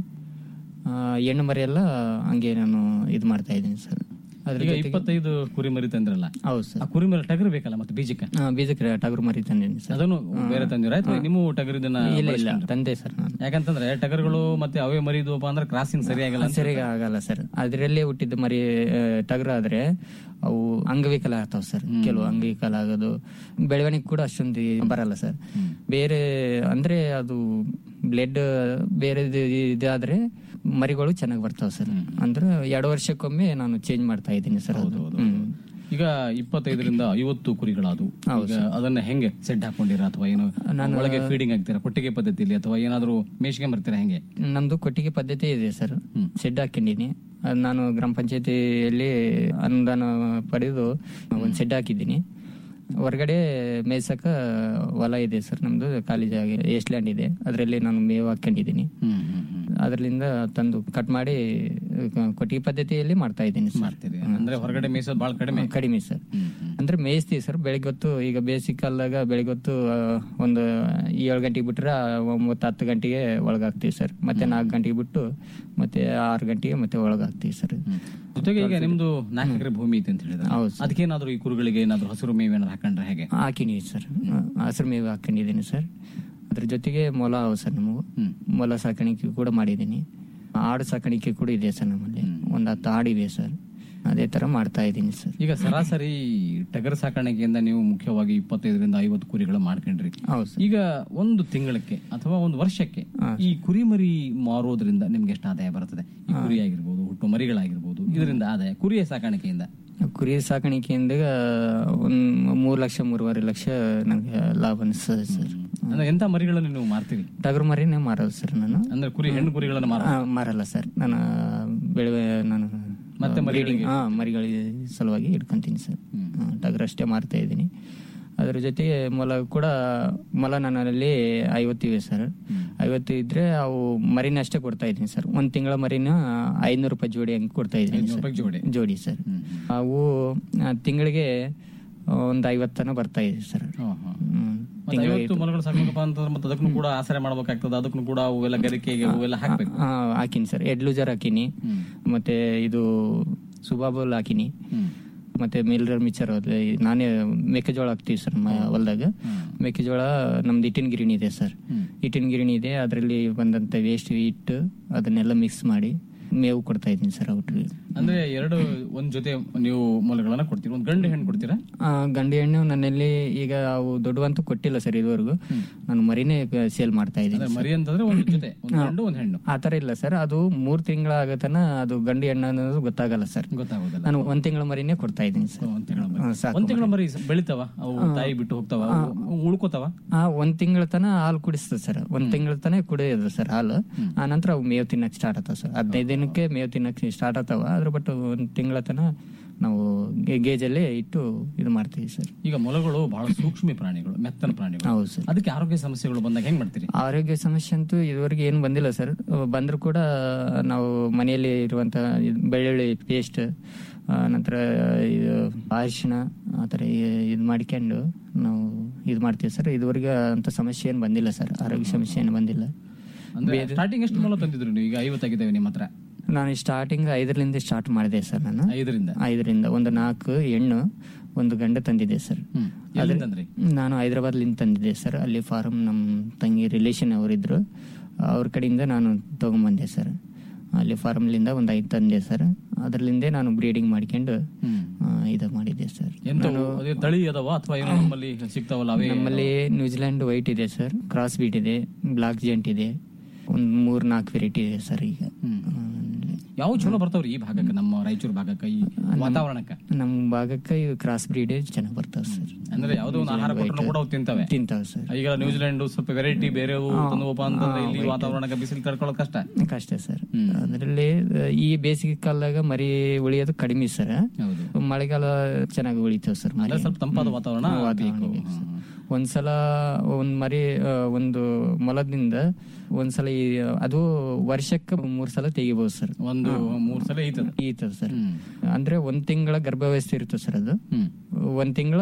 ಆ, ಹೆಣ್ಣು ಮರಿ ಎಲ್ಲ ಹಂಗೆ ನಾನು ಇದು ಮಾಡ್ತಾ ಇದ್ದೀನಿ ಸರ್ ಅದ್ರ ಈಗ ಜೊತೆಗೆ ಇಪ್ಪತ್ತೈದು ಕುರಿ ಮರಿ ತಂದ್ರಲ್ಲ ಹೌದು ಸರ್ ಆ ಕುರಿ ಮರಿ ಟಗರು ಬೇಕಲ್ಲ ಮತ್ತೆ ಬೀಜಕ್ಕೆ ಆ, ಬೀಜಕ್ಕೆ ಟಗರು ಮರಿ ತಂದಿದ್ದೀನಿ ಸರ್ ಅದನ್ನು ಬೇರೆ ತಂದಿರ ಆಯ್ತು ನಿಮ್ಮ ಟಗರಿದನ್ನ ಇಲ್ಲ ಇಲ್ಲ ಬಳಸ್ಕೊಂಡ್ರಾ? ತಂದೆ ಸರ್ ನಾನು ಯಾಕಂತಂದ್ರೆ ಟಗರುಗಳು ಮತ್ತೆ ಅವೇ ಮರಿದ್ವಪ್ಪ ಅಂದ್ರೆ ಕ್ರಾಸಿಂಗ್ ಸರಿಯಾಗಲ್ಲ ಅಂತ ಸರಿ ಆಗಲ್ಲ ಸರ್ ಅದರಲ್ಲೇ ಹುಟ್ಟಿದ ಮರಿ ಟಗರ ಆದ್ರೆ ಅವು ಅಂಗವಿಕಲ ಆಗ್ತಾವ ಸರ್ ಕೆಲವು ಅಂಗವಿಕಲ ಆಗೋದು ಬೆಳವಣಿಗೆ ಕೂಡ ಅಷ್ಟೊಂದು ಬರಲ್ಲ ಸರ್ ಬೇರೆ ಅಂದ್ರೆ ಅದು ಬ್ಲಡ್ ಬೇರೆ ಇದಾದ್ರೆ ಮರಿಗಳು ಚೆನ್ನಾಗಿ ಬರ್ತಾವ ಸರ್ ಅಂದ್ರೆ ಎರಡು ವರ್ಷಕ್ಕೊಮ್ಮೆ ನಾನು ಚೇಂಜ್ ಮಾಡ್ತಾ ಇದ್ದೀನಿ ಸರ್ ಅದು ಹ್ಮ್. ಈಗ ಇಪ್ಪತ್ತೈದರಿಂದ ಐವತ್ತು ಕುರಿಗಳಾದವು ಈಗ ಅದನ್ನ ಹೆಂಗೆ ಸೆಡ್ ಹಾಕೊಂಡಿರ ಅಥವಾ ಏನು ಒಳಗೆ ಫೀಡಿಂಗ್ ಆಗ್ತೀರಾ ಕೊಟ್ಟಿಗೆ ಪದ್ಧತಿಯಲ್ಲಿ ಅಥವಾ ಏನಾದ್ರೂ ಮೇಷ್ಗೆ ಬರ್ತೀರಾ ಹೆಂಗೆ ನಮ್ದು ಕೊಟ್ಟಿಗೆ ಪದ್ಧತಿ ಇದೆ ಸರ್ ಶೆಡ್ ಹಾಕೊಂಡಿನಿ ಅದ್ ನಾನು ಗ್ರಾಮ ಪಂಚಾಯತಿಯಲ್ಲಿ ಅನುದಾನ ಪಡೆದು ಒಂದು ಶೆಡ್ ಹಾಕಿದ್ದೀನಿ ಹೊರಗಡೆ ಮೇಯ್ಸಕ ಹೊಲ ಇದೆ ಸರ್ ನಮ್ದು ಖಾಲಿ ಜಾಗ ಎಷ್ಟು ಲ್ಯಾಂಡ್ ಇದೆ ಅದರಲ್ಲಿ ನಾನು ಮೇವು ಹಾಕೊಂಡಿದ್ದೀನಿ ಅದರಿಂದ ತಂದು ಕಟ್ ಮಾಡಿ ಕ- ಕೊಟ್ಟಿಗೆ ಪದ್ಧತಿಯಲ್ಲಿ ಮಾಡ್ತಾ ಇದ್ದೀನಿ ಸರ್ ಮಾಡ್ತೀರಿ ಅಂದ್ರೆ ಹೊರಗಡೆ ಮೇಯ್ಸೋದು ಬಹಳ ಕಡಿಮೆ ಕಡಿಮೆ ಸರ್ ಅಂದ್ರೆ ಮೇಯಿಸ್ತೀವಿ ಸರ್ ಬೆಳಿಗ್ಗೆ ಹೊತ್ತು ಈಗ ಬೇಸಿಕ್ ಕಾಲದಾಗ ಬೆಳಿಗ್ಗೆ ಹೊತ್ತು ಆ, ಒಂದು ಏಳು ಗಂಟೆಗೆ ಬಿಟ್ರೆ ಒಂಬತ್ತು ಹತ್ತು ಗಂಟೆಗೆ ಒಳಗಾಗ್ತೀವಿ ಸರ್ ಮತ್ತೆ ನಾಲ್ಕು ಗಂಟೆಗೆ ಬಿಟ್ಟು ಮತ್ತೆ ಆರು ಗಂಟೆಗೆ ಮತ್ತೆ ಒಳಗಾಗ್ತೀವಿ ಸರ್ ಜೊತೆಗೆ ಈಗ ನಿಮ್ದು ನಾಲ್ಕು ಎಕರೆ ಭೂಮಿ ಐತೆ ಅಂತ ಹೇಳಿದ್ರೆ ಹೌದು ಅದಕ್ಕೇನಾದ್ರೂ ಈ ಕುರಿಗಳಿಗೆ ಏನಾದ್ರೂ ಹಸಿರು ಮೇವು ಏನಾದ್ರು ಹಾಕೊಂಡ್ರೆ ಹೇಗೆ ಹಾಕಿನಿ ಸರ್ ಹಸಿರು ಮೇವು ಹಾಕೊಂಡಿದ್ದೀನಿ ಸರ್ ಅದ್ರ ಜೊತೆಗೆ ಮೊಲ ಅವು ಸರ್ ನಮಗೂ ಮೊಲ ಸಾಕಾಣಿಕೆ ಕೂಡ ಮಾಡಿದ್ದೀನಿ ಆಡು ಸಾಕಾಣಿಕೆ ಕೂಡ ಇದೆ ಸರ್ ನಮ್ಮಲ್ಲಿ ಒಂದು ಹತ್ತು ಆಡಿವೆ ಸರ್ ಅದೇ ತರ ಮಾಡ್ತಾ ಇದ್ದೀನಿ ಸರ್ ಈಗ ಸರಾಸರಿ ಟಗರ್ ಸಾಕಾಣಿಕೆಯಿಂದ ನೀವು ಮುಖ್ಯವಾಗಿ ಇಪ್ಪತ್ತೈದರಿಂದ ಐವತ್ತು ಕುರಿಗಳು ಮಾಡ್ಕೊಂಡ್ರಿ ಹೌದು ಸರ್ ಈಗ ಒಂದು ತಿಂಗಳಕ್ಕೆ ಅಥವಾ ಒಂದು ವರ್ಷಕ್ಕೆ ಈ ಕುರಿಮರಿ ಮಾರೋದ್ರಿಂದ ನಿಮ್ಗೆ ಎಷ್ಟು ಆದಾಯ ಬರ್ತದೆ ಈ ಕುರಿ ಆಗಿರ್ಬೋದು ಹುಟ್ಟು ಮರಿಗಳಾಗಿರ್ಬೋದು ಇದರಿಂದ ಆದಾಯ ಕುರಿಯ ಸಾಕಾಣಿಕೆಯಿಂದ ಕುರಿ ಸಾಕಾಣಿಕೆಯಿಂದ ಒಂದ್ ಮೂರು ಲಕ್ಷ ಮೂರುವರೆ ಲಕ್ಷ ನನಗೆ ಲಾಭ ಅನಿಸ್ತದೆ ಸರ್ ಅಂದ್ರೆ ಎಂತ ಮರಿಗಳನ್ನು ನೀವು ಮಾರ್ತೀರಿ ಟಗರು ಮರಿನೇ ಮಾರೋದು ಸರ್ ನಾನು ಅಂದ್ರೆ ಕುರಿ ಹೆಣ್ಣು ಕುರಿಗಳನ್ನು ಮಾರ ಆ, ಮಾರಲ್ಲ ಸರ್ ನಾನು ಬೆಳೆ ನಾನು ಮತ್ತೆ ಮರಿಗಳಿಗೆ? ಹಾ ಮರಿಗಳಿಗೆ ಸಲುವಾಗಿ ಇಟ್ಕೊಂತೀನಿ ಸರ್ ಟಗರು ಅಷ್ಟೇ ಮಾರ್ತಾ ಇದ್ದೀನಿ ಅದ್ರ ಜೊತೆಗೆ ಮೊಲ ಕೂಡ ಮೊಲ ನನ್ನಲ್ಲಿ ಐವತ್ತಿವೆ ಸರ್ ಐವತ್ತು ಇದ್ರೆ ಅವು ಮರಿನ ಅಷ್ಟೇ ಕೊಡ್ತಾ ಇದ್ದೀನಿ ಸರ್ ಒಂದ್ ತಿಂಗಳ ಮರಿನ ಐನೂರು ರೂಪಾಯಿ ಜೋಡಿ ಹಂಗೆ ಕೊಡ್ತಾ ಇದ್ದೀನಿ ಐನೂರು ಸರ್. ರೂಪಾಯಿ ಜೋಡಿ ಜೋಡಿ ಸರ್ ಅವು ಆ, ತಿಂಗಳಿಗೆ ಒಂದು ಐವತ್ತನ ಬರ್ತಾ ಇದೆ ಸರ್ ಹ್ಮ್. ಮತ್ತೆ ಐವತ್ತು ಮರಗಳು ಸಾಕಬೇಕಪ್ಪ ಅಂತಂದ್ರೆ ಮತ್ತೆ ಅದಕ್ಕೂ ಕೂಡ ಆಸರೆ ಮಾಡ್ಬೇಕಾಗ್ತದೆ ಅದಕ್ಕೂ ಕೂಡ ಅವೆಲ್ಲ ಗರಿಕೆಗೆ ಅವೆಲ್ಲ ಹಾಕ್ಬೇಕು ಹಾ ಹಾಕಿನಿ ಸರ್ ಎಡ್ಲೂಜರ್ ಹಾಕಿನಿ ಮತ್ತೆ ಇದು ಸುಬಾಬಲ್ ಹಾಕಿನಿ ಮತ್ತೆ ಮಿಲ್ರರ್ ಮಿಕ್ಸರ್ ಅದೇ ನಾನೇ ಮೆಕ್ಕೆಜೋಳ ಹಾಕ್ತೀವಿ ಸರ್ ಹೊಲದಾಗ ಮೆಕ್ಕೆಜೋಳ ನಮ್ದು ಇಟ್ಟಿನ ಗಿರಣಿ ಇದೆ ಸರ್ ಇಟ್ಟಿನ ಗಿರಣಿ ಇದೆ ಅದರಲ್ಲಿ ಬಂದಂತ ವೇಸ್ಟ್ ಇಟ್ಟು ಅದನ್ನೆಲ್ಲ ಮಿಕ್ಸ್ ಮಾಡಿ ಮೇವು ಕೊಡ್ತಾ ಇದ್ದೀನಿ ಸರ್ ಅವ್ರಿಗೆ ಅಂದ್ರೆ ಎರಡು ಒಂದ್ ಜೊತೆ ನೀವು ಮೊಲಗಳನ್ನ ಕೊಡ್ತೀರಾ ಒಂದ್ ಗಂಡು ಹೆಣ್ಣು ಕೊಡ್ತೀರಾ ಆ, ಗಂಡು ಹೆಣ್ಣು ನನ್ನಲ್ಲಿ ಈಗ ಅವು ದೊಡ್ಡವಂತೂ ಕೊಟ್ಟಿಲ್ಲ ಸರ್ ಇದುವರೆಗೂ ನಾನು ಮರಿನೇ ಸೇಲ್ ಮಾಡ್ತಾ ಅಂದ್ರೆ ಇದ್ದೀನಿ ಮರಿ ಅಂತಂದ್ರೆ ಒಂದ್ ಜೊತೆ ಒಂದ್ ಗಂಡು ಒಂದ್ ಹೆಣ್ಣು ಆ ತರ ಇಲ್ಲ ಸರ್ ಅದು ಮೂರ್ ತಿಂಗಳ ಆಗತನ ಅದು ಗಂಡು ಹೆಣ್ಣು ಅನ್ನೋದು ಗೊತ್ತಾಗಲ್ಲ ಸರ್ ಗೊತ್ತಾಗೋದಿಲ್ಲ ನಾನು ಒಂದ್ ತಿಂಗಳ ಮರಿನೇ ಕೊಡ್ತಾ ಇದ್ದೀನಿ ಸರ್ ಒಂದ್ ತಿಂಗಳ ಹಾ, ಸಾಕು ಒಂದ್ ತಿಂಗಳ ಮರಿ ಬೆಳಿತಾವ ಅವು ತಾಯಿ ಬಿಟ್ಟು ಹೋಗ್ತಾವ ಅವು ಉಳ್ಕೋತಾವ ಆ ಒಂದ್ ತಿಂಗಳ ತನ ಹಾಲು ಕುಡಿಸ್ತದೆ ಸರ್ ಒಂದ್ ತಿಂಗಳ ತನ ಕುಡಿಯೋದು ಸರ್ ಹಾಲು ಆ ನಂತರ ಅವು ಮೇವು ತಿನ್ನಕ್ ಸ್ಟಾರ್ಟ್ ಆಗ್ತಾವ ಸರ್ ಹದಿನೈದು ದಿನಕ್ಕೆ ಮೇವು ತಿನ್ನಕ್ ಸ್ಟಾರ್ಟ್ ಆಗ್ತಾವ ಅದ್ರ ಬಟ್ ಒಂದ್ ತಿಂಗಳ ತನ ನಾವು ಗೇಜಲ್ಲೇ ಇಟ್ಟು ಇದು ಮಾಡ್ತೀವಿ ಸರ್ ಈಗ ಮೊಲಗಳು ಬಹಳ ಸೂಕ್ಷ್ಮ ಪ್ರಾಣಿಗಳು ಮೆತ್ತನ ಪ್ರಾಣಿಗಳು ಹೌದು ಸರ್ ಅದಕ್ಕೆ ಆರೋಗ್ಯ ಸಮಸ್ಯೆಗಳು ಬಂದಾಗ ಹೆಂಗ್ ಮಾಡ್ತೀರಿ ಆರೋಗ್ಯ ಸಮಸ್ಯೆ ಅಂತೂ ಇದುವರೆಗೆ ಏನು ಬಂದಿಲ್ಲ ಸರ್ ಬಂದರೂ ಕೂಡ ನಾವು ಮನೆಯಲ್ಲಿ ಇರುವಂತ ಇದ್ ಬೆಳ್ಳುಳ್ಳಿ ಪೇಸ್ಟ್ ನಂತರ ಇದು ಅರಿಶಿಣ ಆ ಥರ ಇದು ಮಾಡ್ಕೊಂಡು ನಾವು ಇದು ಮಾಡ್ತೀವಿ ಸರ್ ಇದುವರೆಗೆ ಅಂತ ಸಮಸ್ಯೆ ಏನು ಬಂದಿಲ್ಲ ಸರ್ ಆರೋಗ್ಯ ಸಮಸ್ಯೆ ಏನು ಬಂದಿಲ್ಲ ಅಂದ್ರೆ ಸ್ಟಾರ್ಟಿಂಗ್ ಎಷ್ಟು ಮೊಲ ತಂದಿದ್ರು ನೀವು ಈಗ ಐವತ್ತಾಗಿದ್ದೇವೆ ನಿಮ್ಮ ಹತ್ರ ನಾನು ಸ್ಟಾರ್ಟಿಂಗ್ ಐದರಿಂದ ಸ್ಟಾರ್ಟ್ ಮಾಡಿದೆ ಸರ್ ನಾನು ಐದರಿಂದ ಐದರಿಂದ ಒಂದು ನಾಲ್ಕು ಹೆಣ್ಣು ಒಂದು ಗಂಡ ತಂದಿದ್ದೆ ಸರ್ ಹ್ಮ್ ಎಲ್ಲಿಂದಂದ್ರಿ ನಾನು ಹೈದರಾಬಾದ್ಲಿಂದ ತಂದಿದ್ದೆ ಸರ್ ಅಲ್ಲಿ ಫಾರಂ ನಮ್ಮ ತಂಗಿ ರಿಲೇಷನ್ ಅವರಿದ್ರು ಅವ್ರ ಕಡೆಯಿಂದ ನಾನು ತಗೊಂಬಂದೆ ಸರ್ ಅಲ್ಲಿ ಫಾರಮ್ಲಿಂದ ಒಂದು ಐದು ತಂದೆ ಸರ್ ಅದರಲ್ಲಿಂದೇ ನಾನು ಬ್ರೀಡಿಂಗ್ ಮಾಡ್ಕೊಂಡು ಹ್ಮ್ ಆ, ಇದು ಮಾಡಿದ್ದೆ ಸರ್ ಎಂತ ಅದೇ ತಳಿ ಅದಾವ ಅಥವಾ ಏನೋ ನಮ್ಮಲ್ಲಿ ಸಿಗ್ತಾವಲ್ಲ ಅವೇ ನಮ್ಮಲ್ಲಿ ನ್ಯೂಜಿಲೆಂಡ್ ವೈಟ್ ಇದೆ ಸರ್ ಕ್ರಾಸ್ ಬೀಟ್ ಇದೆ ಬ್ಲಾಕ್ ಜೆಂಟ್ ಇದೆ ಒಂದು ಮೂರ್ ನಾಲ್ಕು ವೆರೈಟಿ ಇದೆ ಸರ್ ಈಗ ಹ್ಮ್. ಆ, ಯಾವ ಚಲೋ ಬರ್ತಾವ್ರಿ ಈ ಭಾಗಕ್ಕೆ ನಮ್ಮ ರಾಯಚೂರು ಭಾಗಕ್ಕೆ ಈ ವಾತಾವರಣಕ್ಕೆ ನಮ್ಮ ಭಾಗಕ್ಕೆ ಇದು ಕ್ರಾಸ್ ಬ್ರೀಡ್ ಚೆನ್ನಾಗಿ ಬರ್ತಾವ ಸರ್ ಅಂದ್ರೆ ಯಾವ್ದೋ ಒಂದು ಆಹಾರ ಕೊಟ್ಟರು ಕೂಡ ಅವು ತಿಂತವೆ ತಿಂತಾವ ಸರ್ ಈಗ ನ್ಯೂಜಿಲೆಂಡ್ ಸ್ವಲ್ಪ ವೆರೈಟಿ ಬೇರೆ ತಂದವಪ್ಪ ಅಂತಂದ್ರೆ ಇಲ್ಲಿ ವಾತಾವರಣಕ್ಕೆ ಬಿಸಿಲು ತಡ್ಕೊಳ್ಳೋದು ಕಷ್ಟ ಕಷ್ಟ ಸರ್ ಅದರಲ್ಲಿ ಈ ಬೇಸಿಗೆ ಕಾಲದಾಗ ಮರಿ ಉಳಿಯೋದು ಕಡಿಮೆ ಸರ್ ಹೌದು ಮಳೆಗಾಲ ಚೆನ್ನಾಗಿ ಉಳಿತಾವ ಸರ್ ಮರಿ ಅಂದ್ರೆ ಸ್ವಲ್ಪ ತಂಪಾದ ವಾತಾವರಣ ಬೇಕು ವಾತಾವರಣ ಬೇಕು ಸರ್. ಒಂದ್ಸಲ ಒಂದ್ ಮರಿ ಆ, ಒಂದು ಮೊಲದಿಂದ ಒಂದ್ಸಲ ಈ ಅದು ವರ್ಷಕ್ಕೆ ಮೂರ್ ಸಲ ತೆಗಿಬಹುದು ಸರ್ ಒಂದು ಮೂರ್ ಸಲ ಈತದ ಈತದ ಸರ್ ಹ್ಮ್. ಅಂದ್ರೆ ಒಂದ್ ತಿಂಗಳ ಗರ್ಭಾವಸ್ಥೆ ಇರುತ್ತೆ ಸರ್ ಅದು ಹ್ಮ್ ಒಂದ್ ತಿಂಗಳ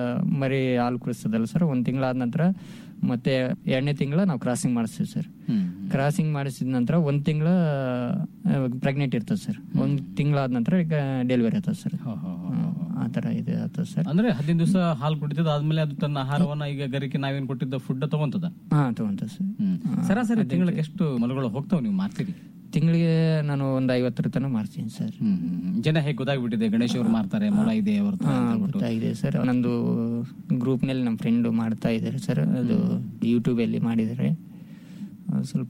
ಮರಿ ಹಾಲು ಕುಡಿಸ್ತದಲ್ಲ ಸರ್ ಒಂದ್ ತಿಂಗಳ ಆದ ನಂತರ ಮತ್ತೆ ಎರಡನೇ ತಿಂಗಳ ನಾವು ಕ್ರಾಸಿಂಗ್ ಮಾಡಿಸ್ತೀವಿ ಸರ್ ಹ್ಮ್ ಕ್ರಾಸಿಂಗ್ ಮಾಡಿಸಿದ ನಂತರ ಒಂದ್ ತಿಂಗಳ ಪ್ರೆಗ್ನೆಂಟ್ ಇರ್ತದೆ ಸರ್ ಒಂದ್ ತಿಂಗಳಾದ ನಂತರ ಈಗ ಡೆಲಿವರಿ ಆಗ್ತದೆ ಸರ್ ಹೋ, ಹೋ, ಹೋ, ಹೋ. ಆ ತರ ಇದು ಆಗ್ತದೆ ಸರ್ ಅಂದ್ರೆ ಹದಿನೈದು ದಿವಸ ಹಾಲು ಕುಡಿತದ ಆದ್ಮೇಲೆ ಅದು ತನ್ನ ಆಹಾರವನ್ನ ಈಗ ಗರಿಕೆ ನಾವೇನ್ ಕೊಟ್ಟಿದ್ದ ಫುಡ್ ತಗೊಂತದ ಹಾ ತಗೊಂತ ಸರ್ ಹ್ಮ್ ಸರಾಸರಿ ತಿಂಗಳಿಗೆ ಎಷ್ಟು ಮೊಲಗಳು ಹೋಗ್ತಾವ ನೀವು ಮಾರ್ತೀರಿ ತಿಂಗಳಿಗೆ ನಾನು ಒಂದ್ ಐವತ್ತರ ತನಕ ಮಾಡ್ತೀನಿ ಸರ್ ಹ್ಮ್ ಹ್ಮ್. ಜನ ಹೇಗೆ ಗೊತ್ತಾಗ್ಬಿಟ್ಟಿದೆ ಗಣೇಶ್ ಅವ್ರು ಮಾರ್ತಾರೆ ಮೊಲ ಇದೆ ಅವ್ರ ಹತ್ರ ಹಾ ಅಂತ ಹೇಳ್ಬಿಟ್ಟು. ಗೊತ್ತಾಗಿದೆ ಸರ್ ನಂದು ಗ್ರೂಪ್ ನಲ್ಲಿ ನಮ್ಮ ಫ್ರೆಂಡ್ ಮಾಡ್ತಾ ಇದ್ದಾರೆ ಸರ್ ಅದು ಯೂಟ್ಯೂಬ್ ಅಲ್ಲಿ ಮಾಡಿದ್ದಾರೆ ಅದು ಸ್ವಲ್ಪ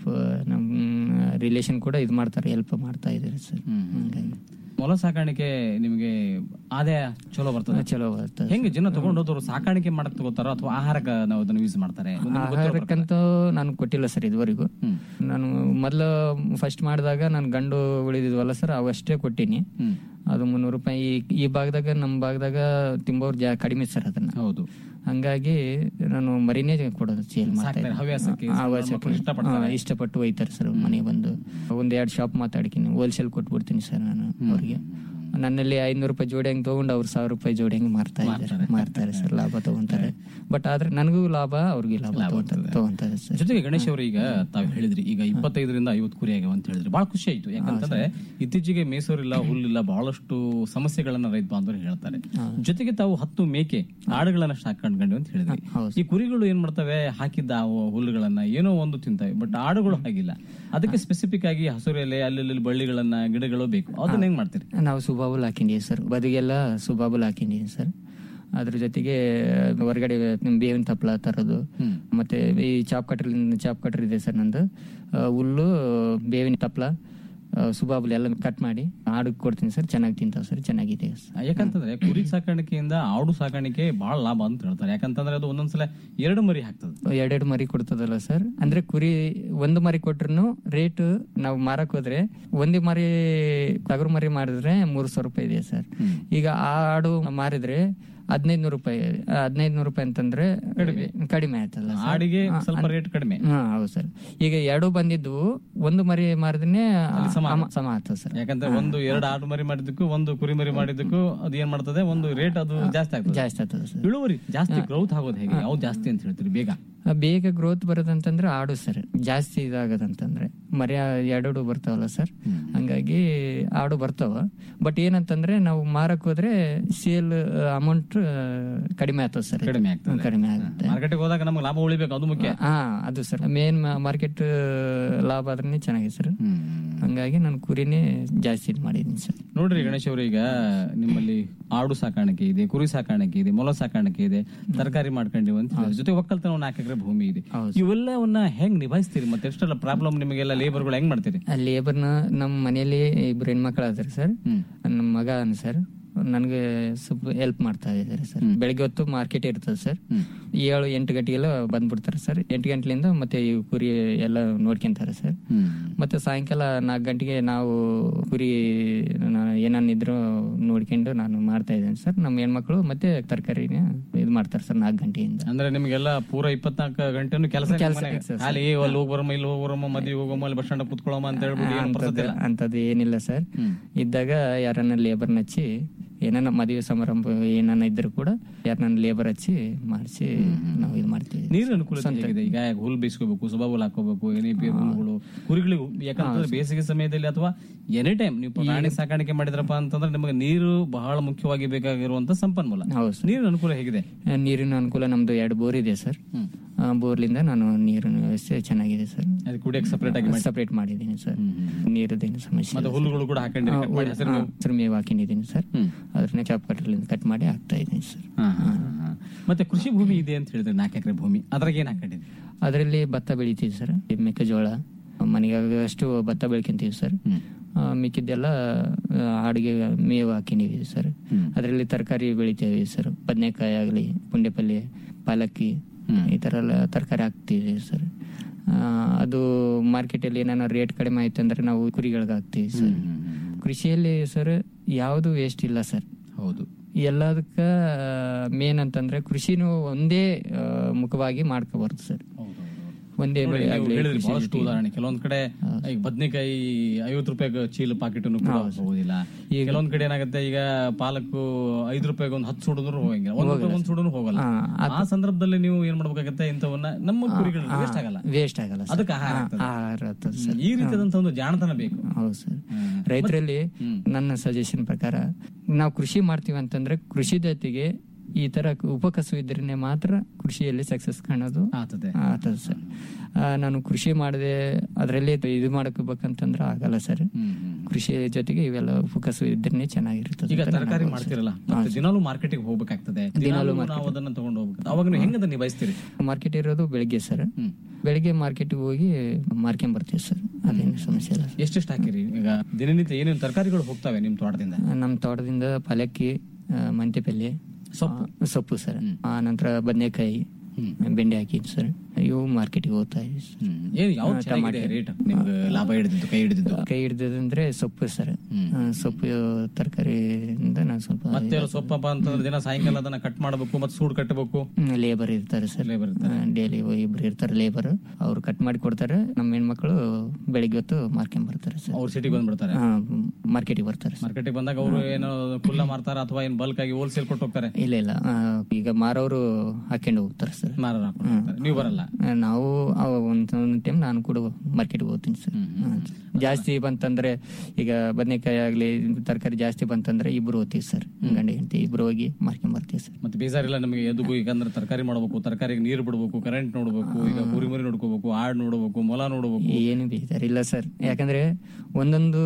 ನಮ್ಮ ರಿಲೇಷನ್ ಕೂಡ ಇದು ಮಾಡ್ತಾರೆ ಹೆಲ್ಪ್ ಮಾಡ್ತಾ ಇದ್ದಾರೆ ಸರ್ ಹ್ಮ್, ಹ್ಮ್. ಹಂಗಾಗಿ ಮೊಲ ಸಾಕಾಣಿಕೆ ನಿಮಗೆ ಆದಾಯ ಚಲೋ ಬರ್ತದೆ ಚಲೋ ಬರ್ತದೆ ಹೆಂಗೆ ಜನ ತಗೊಂಡು ಹೋದವರು ಸಾಕಾಣಿಕೆ ಮಾಡಕ್ ತಗೋತಾರ ಅಥವಾ ಆಹಾರಕ್ಕೆ ನಾವು ಅದನ್ನು ಯೂಸ್ ಮಾಡ್ತಾರೆ ಒಂದು ನಿಮ್ಗೆ ಗೊತ್ತಿರೋ ಪ್ರಕಾರ. ಆಹಾರಕ್ಕಂತೂ ನಾನು ಕೊಟ್ಟಿಲ್ಲ ಸರ್ ಇದುವರೆಗೂ ಹ್ಮ್. ನಾನು ಮೊದಲು ಫಸ್ಟ್ ಮಾಡಿದಾಗ ನಾನು ಗಂಡು ಉಳಿದಿದ್ವಲ್ಲ ಸರ್ ಅವಷ್ಟೇ ಕೊಟ್ಟಿನಿ ಹ್ಮ್. ಅದು ಮುನ್ನೂರು ರೂಪಾಯಿ ಈ- ಈ ಭಾಗದಾಗ ನಮ್ಮ ಭಾಗದಾಗ ತಿಂಬೋರು ಜಾ ಕಡಿಮೆ ಸರ್ ಅದನ್ನ ಹೌದು ಹಂಗಾಗಿ ನಾನು ಮರಿನೇ ಕೊಡೋದು ಸೇಲ್ ಮಾಡ್ತಾ ಸಾಕ್ತಾರೆ, ಇದ್ದೀನಿ. ಹವ್ಯಾಸಕ್ಕೆ ಆ, ಸ್ವಲ್ಪ ಹವ್ಯಾಸಕ್ಕೆ. ಮಕ್ಕಳು ಇಷ್ಟಪಡ್ತಾರೆ. ಹಾ, ಇಷ್ಟಪಟ್ಟು ಒಯ್ತಾರೆ ಸರ್ ಮನೆಗೆ ಬಂದು ಒಂದ್ ಎರಡು ಶಾಪ್ ಮಾತಾಡ್ತೀನಿ ಹೋಲ್ಸೇಲ್ ಕೊಟ್ಬಿಡ್ತೀನಿ ಸರ್ ನಾನು ಅವ್ರಿಗೆ ನನ್ನಲ್ಲಿ ಐನೂರು ರೂಪಾಯಿ ಜೋಡಿ ಹಂಗೆ ತಗೊಂಡು ಅವ್ರು ಸಾವಿರ ರೂಪಾಯಿ ಜೋಡಿ ಹಂಗೆ ಮಾರ್ತಾ ಇದ್ದಾರೆ ಮಾರ್ತಾರೆ ಸರ್ ಲಾಭ ತಗೊಂತಾರೆ ಬಟ್ ಆದ್ರೆ ನನಗೂ ಲಾಭ ಅವ್ರಿಗೂ ಲಾಭ ತಗೊಂತಾರೆ ತಗೊಂತಾರೆ ಸರ್ ಜೊತೆಗೆ ಗಣೇಶ್ ಅವರು ಈಗ ತಾವು ಹೇಳಿದ್ರಿ ಈಗ ಇಪ್ಪತ್ತೈದರಿಂದ ಐವತ್ತು ಕುರಿ ಆಗ್ಯಾವ ಅಂತ ಹೇಳಿದ್ರಿ ಬಹಳ ಖುಷಿ ಆಯ್ತು ಯಾಕಂತಂದ್ರೆ ಇತ್ತೀಚೆಗೆ ಮೇಸೋರಿಲ್ಲ ಹುಲ್ಲಿಲ್ಲ ಬಹಳಷ್ಟು ಸಮಸ್ಯೆಗಳನ್ನ ರೈತ ಬಾಂಧವರು ಹೇಳ್ತಾರೆ ಜೊತೆಗೆ ತಾವು ಹತ್ತು ಮೇಕೆ ಆಡುಗಳನ್ನ ಸಾಕೊಂಡ್ಕೊಂಡು ಅಂತ ಹೇಳಿದ್ರಿ ಹೌದು. ಈ ಕುರಿಗಳು ಏನ್ ಮಾಡ್ತವೆ ಹಾಕಿದ್ದ ಆ ಹುಲ್ಲುಗಳನ್ನ ಏನೋ ಒಂದು ತಿಂತವೆ ಬಟ್ ಆಡುಗಳು ಹಾಗಿಲ್ಲ ಅದಕ್ಕೆ ಸ್ಪೆಸಿಫಿಕ್ ಆಗಿ ಹಸಿರು ಎಲೆ ಅಲ್ಲಿ ಬಳ್ಳಿಗಳನ್ನ ಗಿಡಗಳು ಬೇಕು ಅದನ್ನ ಹೆಂಗ್ ಮಾಡ್ತೀರಿ ನಾವು ಸುಬಾಬುಲ್ ಹಾಕೊಂಡಿದ್ದೀವಿ ಸರ್ ಬದಿಗೆಲ್ಲ ಸುಬಾಬುಲ್ ಹಾಕೊಂಡಿದ್ದೀವಿ ಸರ್ ಅದ್ರ ಜೊತೆಗೆ ಹೊರಗಡೆ ಬೇವಿನ ತಪ್ಪಲ ತರೋದು ಮತ್ತೆ ಈ ಚಾಪ್ ಕಟ್ರ್ ಚಾಪ್ ಕಟ್ರ್ ಇದೆ ಸರ್ ನಂದು ಆ, ಹುಲ್ಲು ಬೇವಿನ ತಪ್ಪಲ ಸುಬಾಬುಲ್ ಎಲ್ಲ ಕಟ್ ಮಾಡಿ ಆಡು ಕೊಡ್ತೀನಿ ಸರ್ ಚೆನ್ನಾಗಿ ತಿಂತಾವ್ ಸರ್ ಚೆನ್ನಾಗಿದೆ ಸರ್ ಯಾಕಂತಂದ್ರೆ ಕುರಿ ಸಾಕಾಣಿಕೆಯಿಂದ ಆಡು ಸಾಕಾಣಿಕೆ ಬಹಳ ಲಾಭ ಅಂತ ಹೇಳ್ತಾರೆ ಯಾಕಂತಂದ್ರೆ ಅದು ಒಂದೊಂದ್ಸಲ ಎರಡು ಮರಿ ಹಾಕ್ತದೆ ಎರಡೆರಡು ಮರಿ ಕೊಡ್ತದಲ್ಲ ಸರ್ ಅಂದ್ರೆ ಕುರಿ ಒಂದು ಮರಿ ಕೊಟ್ರು ರೇಟ್ ನಾವು ಮಾರಕ್ ಹೋದ್ರೆ ಒಂದು ಮರಿ ಟಗರು ಮರಿ ಮಾರಿದ್ರೆ ಮೂರು ಸಾವಿರ ರೂಪಾಯಿ ಇದೆ ಸರ್ ಈಗ ಆ ಆಡು ಮಾರಿದ್ರೆ ಹದಿನೈದು ನೂರು ರೂಪಾಯಿ ಹದಿನೈದು ನೂರು ರೂಪಾಯಿ ಅಂತಂದ್ರೆ ಕಡಿಮೆ ಆಯ್ತಲ್ಲ ಸರ್? ಆಡಿಗೆ ಹಾ, ಸ್ವಲ್ಪ ಅನ್- ರೇಟ್ ಕಡಿಮೆ ಹಾ ಹೌದು ಸರ್ ಈಗ ಎರಡು ಬಂದಿದ್ವು ಒಂದು ಮರಿ ಮಾರಿದ್ರೆ ಸಮ ಸಮ ಆಗ್ತದೆ ಸರ್ ಯಾಕಂದ್ರೆ ಒಂದು ಎರಡು ಆಡು ಮರಿ ಮಾಡಿದ್ದಕ್ಕೂ ಒಂದು ಕುರಿ ಮರಿ ಮಾಡಿದ್ದಕ್ಕೂ ಅದು ಏನ್ ಮಾಡ್ತದೆ ಒಂದು ರೇಟ್ ಅದು ಜಾಸ್ತಿ ಆಗ್ತದೆ ಜಾಸ್ತಿ ಆಗ್ತದೆ ಸರ್ ಇಳುವರಿ ಜಾಸ್ತಿ ಗ್ರೌತ್ ಆಗೋದು ಹೇಗೆ ಯಾವ್ದು ಜಾಸ್ತಿ ಅಂತ ಹೇಳ್ತೀರಿ ಬೇಗ ಆ, ಬೇಗ ಗ್ರೋತ್ ಬರೋದಂತಂದ್ರೆ ಆಡು ಸರ್ ಜಾಸ್ತಿ ಇದಾಗದಂತಂದ್ರೆ ಮರಿ ಎರಡು ಬರ್ತಾವಲ್ಲ ಸರ್ ಹಂಗಾಗಿ ಆಡು ಬರ್ತಾವ ಬಟ್ ಏನಂತಂದ್ರೆ ನಾವು ಮಾರಕ್ ಹೋದ್ರೆ ಸೇಲ್ ಅಮೌಂಟ್ ಕಡಿಮೆ ಆಗ್ತದೆ ಸರ್ ಕಡಿಮೆ ಆಗ್ತದೆ. ಕಡಿಮೆ ಆಗುತ್ತೆ ಮಾರ್ಕೆಟ್ಗೆ ಹೋದಾಗ ನಮ್ಗೆ ಲಾಭ ಉಳಿಬೇಕು ಅದು ಮುಖ್ಯ ಹಾ ಅದು ಸರ್ ಮೇನ್ ಮಾರ್ಕೆಟ್ ಲಾಭ ಆದ್ರೆ ಚೆನ್ನಾಗಿದೆ ಸರ್ ಹಂಗಾಗಿ ನಾನು ಕುರಿನೇ ಜಾಸ್ತಿ ಇದ್ ಮಾಡಿದೀನಿ ಸರ್ ನೋಡ್ರಿ ಗಣೇಶ್ ಅವ್ರ ಈಗ ನಿಮ್ಮಲ್ಲಿ ಆಡು ಸಾಕಾಣಿಕೆ ಇದೆ ಕುರಿ ಸಾಕಾಣಿಕೆ ಇದೆ ಮೊಲ ಸಾಕಾಣಿಕೆ ಇದೆ ತರಕಾರಿ ಮಾಡ್ಕೊಂಡಿವಿ ಅಂತ ಹೇಳಿದ್ರೆ. ಜೊತೆ ಒಕ್ಕಲ್ತನ ಒಂದು ನಾಲ್ಕು ಎಕರೆ ಭೂಮಿ ಇದೆ ಇವೆಲ್ಲವನ್ನ ಹೆಂಗ್ ನಿಭಾಯಿಸ್ತೀರಿ ಮತ್ತೆ ಎಷ್ಟೆಲ್ಲ ಪ್ರಾಬ್ಲಮ್ ನಿಮಗೆಲ್ಲ ಲೇಬರ್ಗಳು ಹೆಂಗ್ ಮಾಡ್ತೀರಿ ಆ ಲೇಬರ್ನ ನಮ್ಮ ಮನೆಯಲ್ಲಿ ಇಬ್ರು ಹೆಣ್ಮಕ್ಳು ಅದಾರ ಸರ್ ನಮ್ಮ ಮಗ ಅನ್ ಸರ್ ನನಗೆ ಸ್ವಲ್ಪ ಹೆಲ್ಪ್ ಮಾಡ್ತಾ ಇದ್ದಾರೆ ಸರ್ ಬೆಳಗ್ಗೆ ಹೊತ್ತು ಮಾರ್ಕೆಟ್ ಇರ್ತದೆ ಸರ್ ಏಳು ಎಂಟು ಗಂಟೆಗೆಲ್ಲ ಬಂದ್ಬಿಡ್ತಾರೆ ಸರ್ ಎಂಟು ಗಂಟೆಲಿಂದ ಮತ್ತೆ ಈ ಕುರಿ ಎಲ್ಲ ನೋಡ್ಕೊಂತಾರೆ ಸರ್ ಮತ್ತೆ ಸಾಯಂಕಾಲ ನಾಲ್ಕು ಗಂಟೆಗೆ ನಾವು ಕುರಿ ಏನನ್ನಿದ್ರು ನೋಡ್ಕೊಂಡು ನಾನು ಮಾಡ್ತಾ ಇದ್ದೇನೆ ಸರ್ ನಮ್ಮ ಹೆಣ್ಮಕ್ಳು ಮತ್ತೆ ತರಕಾರಿನ ಇದು ಮಾಡ್ತಾರೆ ಸರ್ ನಾಲ್ಕು ಗಂಟೆಯಿಂದ ಅಂದ್ರೆ ನಿಮ್ಗೆಲ್ಲ ಪೂರ ಇಪ್ಪತ್ನಾಲ್ಕು ಗಂಟೆನು ಕೆಲಸ ಕೆಲ್ಸ ಮನೆಗೆ. ಇರ್ತದೆ ಸರ್. ಖಾಲಿ ಅಲ್ಲಿ ಹೋಗಿ ಬರಮ್ಮ ಇಲ್ಲಿ ಹೋಗಿ ಬರಮ್ಮ ಮದ್ವೆ ಹೋಗಮ್ಮ ಅಲ್ಲಿ ಬಸ್ ಸ್ಟ್ಯಾಂಡ್ ಕುತ್ಕೊಳ್ಳಮ್ಮ ಅಂತ ಹೇಳ್ಬಿಟ್ಟು ಏನು ಪರ್ಸತ್ತೆ ಇಲ್ಲ. ಅಂತದ್ದು ಏನಿಲ್ಲ ಸರ್ ಇದ್ದಾಗ ಯಾರನ್ನ ಲೇಬರ್ ಹಚ್ಚಿ ಏನಾನ ಮದುವೆ ಸಮಾರಂಭ ಏನಾನ ಇದ್ರು ಕೂಡ ಯಾರನ್ನ ಲೇಬರ್ ಹಚ್ಚಿ ಮಾಡಿಸಿ ನಾವು ಇದು ಮಾಡ್ತೀವಿ ನೀರಿನ ಅನುಕೂಲತೆ ಹೇಗಿದೆ ಈಗ ಹುಲ್ ಬೇಯಿಸ್ಕೋಬೇಕು ಸುಬಾ ಹುಲ್ ಹಾಕೋಬೇಕು ಎನ್ ಪಿ ಹುಲ್ಗಳು ಕುರಿಗಳಿಗೂ ಯಾಕಂತಂದ್ರೆ ಬೇಸಿಗೆ ಸಮಯದಲ್ಲಿ ಅಥವಾ ಎನಿ ಟೈಮ್ ನೀವು ಪ್ರಾಣಿ ಸಾಕಾಣಿಕೆ ಮಾಡಿದ್ರಪ್ಪ ಅಂತಂದ್ರೆ ನಿಮಗೆ ನೀರು ಬಹಳ ಮುಖ್ಯವಾಗಿ ಬೇಕಾಗಿರುವಂತ ಸಂಪನ್ಮೂಲ ಹೌದು ನೀರಿನ ಅನುಕೂಲ ಹೇಗಿದೆ ಆ, ನೀರಿನ ಅನುಕೂಲ ನಮ್ದು ಎರಡು ಬೋರ್ ಇದೆ ಸರ್ ಆ, ಬೋರ್ಲಿಂದ ನಾನು ನೀರಿನ ವ್ಯವಸ್ಥೆ ಚೆನ್ನಾಗಿದೆ ಸರ್ ಅದು ಕುಡಿಯಕ್ಕೆ ಸಪರೇಟ್ ಆಗಿ ಮಾಡಿ ಸಪರೇಟ್ ಮಾಡಿದ್ದೀನಿ ಸರ್ ನೀರದೇನು ಸಮಸ್ಯೆ ಮತ್ತೆ ಇಲ್ಲ ಹುಲ್ಲುಗಳು ಕೂಡ ಹಾಕೊಂಡಿರಿ cut ಮಾಡಿ ಹಸಿರು ಹಾ, ಮೇವು. ಹಸಿರು ಮೇವು ಹಾಕೊಂಡಿದ್ದೀನಿ ಸರ್ ಅದನ್ನ ಚಾಪ್ ಕಟ್ಟರ್ಲಿಂದ ಕಟ್ ಮಾಡಿ ಹಾಕ್ತಾ ಇದ್ದೀನಿ ಸರ್ ಹಾ, ಹಾ, ಹಾ. ಮತ್ತೆ ಕೃಷಿ ಭೂಮಿ ಇದೆ ಅಂತ ಹೇಳಿದ್ರೆ ನಾಲ್ಕು ಎಕರೆ ಭೂಮಿ ಅದ್ರಾಗ ಏನ್ ಹಾಕೊಂಡಿದ್ರಿ ಅದರಲ್ಲಿ ಭತ್ತ ಬೆಳಿತೀವಿ ಸರ್ ಮೆಕ್ಕೆಜೋಳ ಮನೆಗಾಗಷ್ಟು ಭತ್ತ ಬೆಳ್ಕೊಂತೀವಿ ಸರ್ ಆ, ಮಿಕ್ಕಿದ್ದೆಲ್ಲ ಆ, ಆಡಿಗೆ ಮೇವು ಹಾಕೊಂಡಿದೀವಿ ಸರ್ ಅದರಲ್ಲಿ ತರಕಾರಿ ಬೆಳಿತೀವಿ ಸರ್ ಬದನೆಕಾಯಿ ಆಗಲಿ ಪುಂಡೆ ಪಲ್ಯ ಪಾಲಕ್ಕಿ ಈ ಥರ ಎಲ್ಲ ತರಕಾರಿ ಹಾಕ್ತೀವಿ ಸರ್ ಆ, ಅದು ಮಾರ್ಕೆಟಲ್ಲಿ ಏನಾರ ರೇಟ್ ಕಡಿಮೆ ಆಯ್ತು ಅಂದ್ರೆ ನಾವು ಕುರಿಗಳಿಗೆ ಹಾಕ್ತೀವಿ ಸರ್ ಕೃಷಿಯಲ್ಲಿ ಸರ್ ಯಾವುದು ವೇಸ್ಟ್ ಇಲ್ಲ ಸರ್ ಹೌದು ಎಲ್ಲದಕ್ಕ ಮೇನ್ ಅಂತಂದ್ರೆ ಕೃಷಿನೂ ಒಂದೇ ಆ, ಮುಖವಾಗಿ ಮಾಡ್ಕೋಬಾರ್ದು ಸರ್ ಒಂದೇ ನೋಡಿ, ಬೆಳೆ ನೀವು ಆಗ್ಲಿ ಹೇಳಿದ್ರಿ ಕೃಷಿ ಬಹಳಷ್ಟು ಜೊತೆಗೆ. ಉದಾಹರಣೆ ಕೆಲವೊಂದ್ ಕಡೆ ಈಗ ಬದನೆಕಾಯಿ ಐವತ್ತು ರೂಪಾಯಿ ಚೀಲ ಪಾಕೆಟ್ ಕೂಡ ಹೋಗೋದಿಲ್ಲ ಕೆಲವೊಂದ್ ಕಡೆ ಏನಾಗುತ್ತೆ ಈಗ ಪಾಲಕ್ಕು ಐದು ರೂಪಾಯಿಗೆ ಒಂದು ಹತ್ತು ಸುಡಿದ್ರು ಹೋಗಂಗಿಲ್ಲ ಒಂದ್ ರೂಪಾಯಿ ಒಂದ್ ಸುಡನು ಹೋಗಲ್ಲ ಆ ಸಂದರ್ಭದಲ್ಲಿ ನೀವು ಏನ್ ಮಾಡ್ಬೇಕಾಗತ್ತೆ ಇಂಥವನ್ನ ನಮ್ಮ ಕುರಿಗಳು ವೇಸ್ಟ್ ಆಗಲ್ಲ ವೇಸ್ಟ್ ಆಗಲ್ಲ ಸರ್. ಅದಕ್ಕೆ ಆಹಾರ ಹಾ, ಆಗ್ತದೆ. ಆಹಾರ ಆಗ್ತದೆ ಸರ್. ಈ ರೀತಿಯಾದಂತ ಒಂದು ಜಾಣತನ ಬೇಕು ಹೌದು ಸರ್ ರೈತರಲ್ಲಿ ನನ್ನ ಸಜೆಷನ್ ಪ್ರಕಾರ ನಾವು ಕೃಷಿ ಮಾಡ್ತೀವಿ ಅಂತಂದ್ರೆ ಕೃಷಿ ಜೊತೆಗೆ ಈ ತರ ಉಪಕಸು ಇದ್ರೆ ಮಾತ್ರ ಕೃಷಿಯಲ್ಲಿ ಸಕ್ಸಸ್ ಕಾಣೋದು ಆಗ್ತದೆ ಆಗ್ತದೆ ಸರ್ ಆ, ನಾನು ಕೃಷಿ ಮಾಡದೆ ಅದರಲ್ಲಿ ಇದು ಮಾಡ್ಕೋಬೇಕಂತಂದ್ರೆ ಆಗಲ್ಲ ಸರ್ ಕೃಷಿ ಜೊತೆಗೆ ಇವೆಲ್ಲ ಉಪಕಸು ಇದ್ರೆ ಚೆನ್ನಾಗಿರ್ತದೆ ಈಗ ಅಂತ ನನ್ನ ತರಕಾರಿ ಭಾವನೆ ಸರ್. ಮಾಡ್ತಿರಲ್ಲ ಮತ್ತೆ ದಿನಾಲೂ ಮಾರ್ಕೆಟಿಗೆ ಹೋಗ್ಬೇಕಾಗ್ತದೆ ದಿನಾಲೂ ನಾವು ಅದನ್ನ ತಗೊಂಡು ಹೋಗ್ಬೇಕು ಅವಾಗ ನೀವು ಹೆಂಗದ ನಿಭಾಯಿಸ್ತೀರಿ ಮಾರ್ಕೆಟ್ ಇರೋದು ಬೆಳಿಗ್ಗೆ ಸರ್ ಬೆಳಿಗ್ಗೆ ಮಾರ್ಕೆಟ್ಗೆ ಹೋಗಿ ಮಾರ್ಕೊಂಡ್ ಬರ್ತೀವಿ ಸರ್ ಅದೇನು ಸಮಸ್ಯೆ ಇಲ್ಲ ಸರ್. ಎಷ್ಟೆಷ್ಟು ಹಾಕಿರಿ ಈಗ ದಿನನಿತ್ಯ ಏನೇನು ತರಕಾರಿಗಳು ಹೋಗ್ತವೆ ನಿಮ್ ತೋಟದಿಂದ ನಮ್ಮ ತೋಟದಿಂದ ಪಲಕ್ಕಿ ಆ, ಮೆಂತ್ಯ ಪಲ್ಯ ಸೊಪ್ಪು. ಆ, ಸೊಪ್ಪು ಸರ್ ಆ ನಂತರ ಬದನೆಕಾಯಿ ಬೆಂಡೆ ಹಾಕಿದ್ದು ಸರ್ ಇವು ಮಾರ್ಕೆಟ್ಗೆ ಹೋಗ್ತಾ ಇದ್ವಿ ಸರ್. ಏನ್ ಯಾವ ಆ, ಚೆನ್ನಾಗಿದೆ ಟಮಾಟೆ. ರೇಟ್ ನಿಮ್ಗೆ ಲಾಭ ಹಿಡಿದಿದ್ದು ಕೈ ಹಿಡಿದಿದ್ದು ಕೈ ಹಿಡ್ದದಂದ್ರೆ ಸೊಪ್ಪು ಸರ್ ಆ, ಸೊಪ್ಪು ತರಕಾರಿಯಿಂದ ನಾನು ಸ್ವಲ್ಪ ಮತ್ತೆ ಸೊಪ್ಪಪ್ಪ ಅಂತಂದ್ರೆ ದಿನ ಸಾಯಂಕಾಲ ಅದನ್ನ ಕಟ್ ಮಾಡಬೇಕು ಮತ್ತೆ ಸೂಡ್ ಕಟ್ಟಬೇಕು ಲೇಬರ್ ಇರ್ತಾರೆ ಸರ್ ಲೇಬರ್ ಡೈಲಿ ಇಬ್ರು ಇರ್ತಾರೆ ಲೇಬರ್ ಅವ್ರು ಕಟ್ ಮಾಡಿ ಕೊಡ್ತಾರೆ ನಮ್ಮ ಹೆಣ್ಮಕ್ಳು ಬೆಳಿಗ್ಗೆ ಹೊತ್ತು ಮಾರ್ಕೊಂಡ್ ಬರ್ತಾರೆ ಸರ್ ಅವ್ರು ಸಿಟಿಗೆ ಬಂದ್ಬಿಡ್ತಾರೆ ಮಾರ್ಕೆಟಿಗೆ ಬರ್ತಾರೆ ಸರ್. ಮಾರ್ಕೆಟಿಗೆ ಬಂದಾಗ ಅವರು ಏನೋ ಕುಲ್ಲ ಮಾರ್ತಾರ ಅಥವಾ ಏನ್ ಬಲ್ಕ್ ಆಗಿ ಹೋಲ್ಸೇಲ್ ಕೊಟ್ಟು ಹೋಗ್ತಾರೆ ಇಲ್ಲ ಇಲ್ಲ ಆ, ಈಗ ಮಾರೋರು ಹಾಕೊಂಡು ಹೋಗ್ತಾರೆ ಸರ್ ಮಾರಾಟ ಹಾಕೊಂಡು ಹೋಗ್ತಾರೆ. ನೀವು ಬರಲ್ಲ ಆ, ನಾವು ಒಂದೊಂದು ಟೈಮ್ ನಾನು ಕೂಡ ಮಾರ್ಕೆಟ್ಗೆ ಹೋಗ್ತೀನಿ ಸರ್ ಹಾ. ಜಾಸ್ತಿ ಬಂತಂದ್ರೆ ಈಗ ಬದನೆಕಾಯಿ ಆಗ್ಲಿ ತರಕಾರಿ ಜಾಸ್ತಿ ಬಂತಂದ್ರೆ ಇಬ್ರು ಹೋಗ್ತೀವಿ ಸರ್ ಗಂಡ ಹೆಂಡತಿ ಇಬ್ರು ಹೋಗಿ ಮಾರ್ಕೊಂಡ್ ಬರ್ತೀವಿ ಸರ್ ಮತ್ತೆ ಬೇಜಾರಿಲ್ಲ ನಮಗೆ ಎದುಗು ಈಗ ಅಂದ್ರೆ ತರಕಾರಿ ಮಾಡಬೇಕು ತರಕಾರಿಗೆ ನೀರು ಬಿಡಬೇಕು ಕರೆಂಟ್ ನೋಡ್ಬೇಕು ಈಗ ಕುರಿ ಮರಿ ನೋಡ್ಕೋಬೇಕು ಆಡ್ ನೋಡ್ಬೇಕು ಮೊಲ ನೋಡ್ಬೇಕು ಏನು ಬೇಜಾರಿಲ್ಲ ಸರ್ ಯಾಕಂದ್ರೆ ಒಂದೊಂದು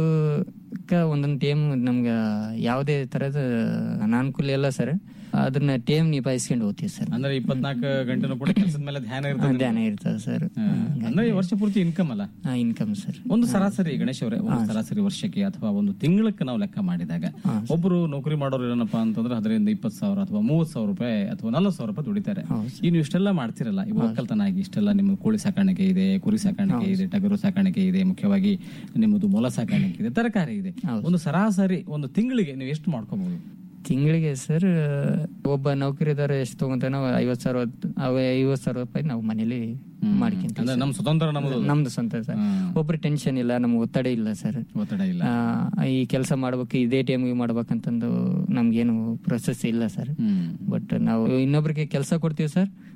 ಒಂದೊಂದು ಟೈಮ್ ನಮ್ಗೆ ಯಾವುದೇ ತರದ ಅನಾನುಕೂಲ ಇಲ್ಲ ಸರ್ ಅದನ್ನ ಟೈಮ್ ನಿಭಾಯಿಸ್ಕೊಂಡು ಹೋಗ್ತೀವಿ ಸರ್ ಅಂದ್ರೆ ಇಪ್ಪತ್ನಾಲ್ಕು ಗಂಟೆನೂ ಕೂಡ ಕೆಲಸದ ಮೇಲೆ ಧ್ಯಾನ ಇರ್ತದೆ ಧ್ಯಾನ ಇರ್ತದೆ ಸರ್ ಅಂದ್ರೆ ಈ ವರ್ಷ ಪೂರ್ತಿ ಇನ್ಕಮ್ ಅಲ್ಲ ಇನ್ಕಮ್ ಸರ್ ಒಂದು ಸರಾಸರಿ ಗಣೇಶ್ ಅವರೇ ಒಂದು ಸರಾಸರಿ ವರ್ಷಕ್ಕೆ ಅಥವಾ ಒಂದು ತಿಂಗಳಕ್ಕೆ ನಾವು ಲೆಕ್ಕ ಮಾಡಿದಾಗ ಒಬ್ಬರು ನೌಕರಿ ಮಾಡೋರು ಏನಪ್ಪಾ ಅಂತಂದ್ರೆ ಅದರಿಂದ ಇಪ್ಪತ್ತು ಸಾವಿರ ಅಥವಾ ಮೂವತ್ ಸಾವಿರ ರೂಪಾಯಿ ಅಥವಾ ನಲ್ವತ್ತು ಸಾವಿರ ರೂಪಾಯಿ ದುಡಿತಾರೆ ಈ ನೀವು ಇಷ್ಟೆಲ್ಲ ಮಾಡ್ತಿರಲ್ಲ ಈ ಒಕ್ಕಲ್ತನ ಆಗಿ ಇಷ್ಟೆಲ್ಲ ನಿಮ್ಮ ಕೋಳಿ ಸಾಕಾಣಿಕೆ ಇದೆ ಕುರಿ ಸಾಕಾಣಿಕೆ ಇದೆ ಟಗರು ಸಾಕಾಣಿಕೆ ಇದೆ ಮುಖ್ಯವಾಗಿ ನಿಮ್ಮದು ಮೊಲ ಸಾಕಾಣಿಕೆ ಇದೆ ತರಕಾರಿ ಇದೆ ಒಂದು ಸರಾಸರಿ ಒಂದು ತಿಂಗಳಿಗೆ ನೀವು ಎಷ್ಟು ಮಾಡ್ಕೋಬಹುದು ತಿಂಗಳಿಗೆ ಸರ್ ಒಬ್ಬ ನೌಕರಿದಾರ ಎಷ್ಟು ತಗೊಂತಾನೋ ಐವತ್ ಸಾವಿರ ಅವ ಐವತ್ ಸಾವಿರ ರೂಪಾಯಿ ನಾವು ಮನೇಲಿ ಮಾಡ್ಕೊಂತೀವಿ ಅಂದ್ರೆ ಸರ್. ನಮ್ಮ ಸ್ವತಂತ್ರ ನಮ್ಮದು ಅದು. ನಮ್ದು ಸ್ವಂತ ಸರ್ ಒಬ್ರು ಟೆನ್ಷನ್ ಇಲ್ಲ ನಮ್ಗೆ ಒತ್ತಡ ಇಲ್ಲ ಸರ್ ಒತ್ತಡ ಇಲ್ಲ ಆ, ಈ ಕೆಲಸ ಮಾಡ್ಬೇಕು ಇದೇ ಟೈಮ್ಗೆ ಮಾಡ್ಬೇಕಂತಂದು ನಮ್ಗೇನು ಪ್ರೊಸೆಸ್ ಇಲ್ಲ ಸರ್ ಬಟ್ ನಾವು ಇನ್ನೊಬ್ರಿಗೆ ಕೆಲಸ ಕೊಡ್ತೀವಿ ಸರ್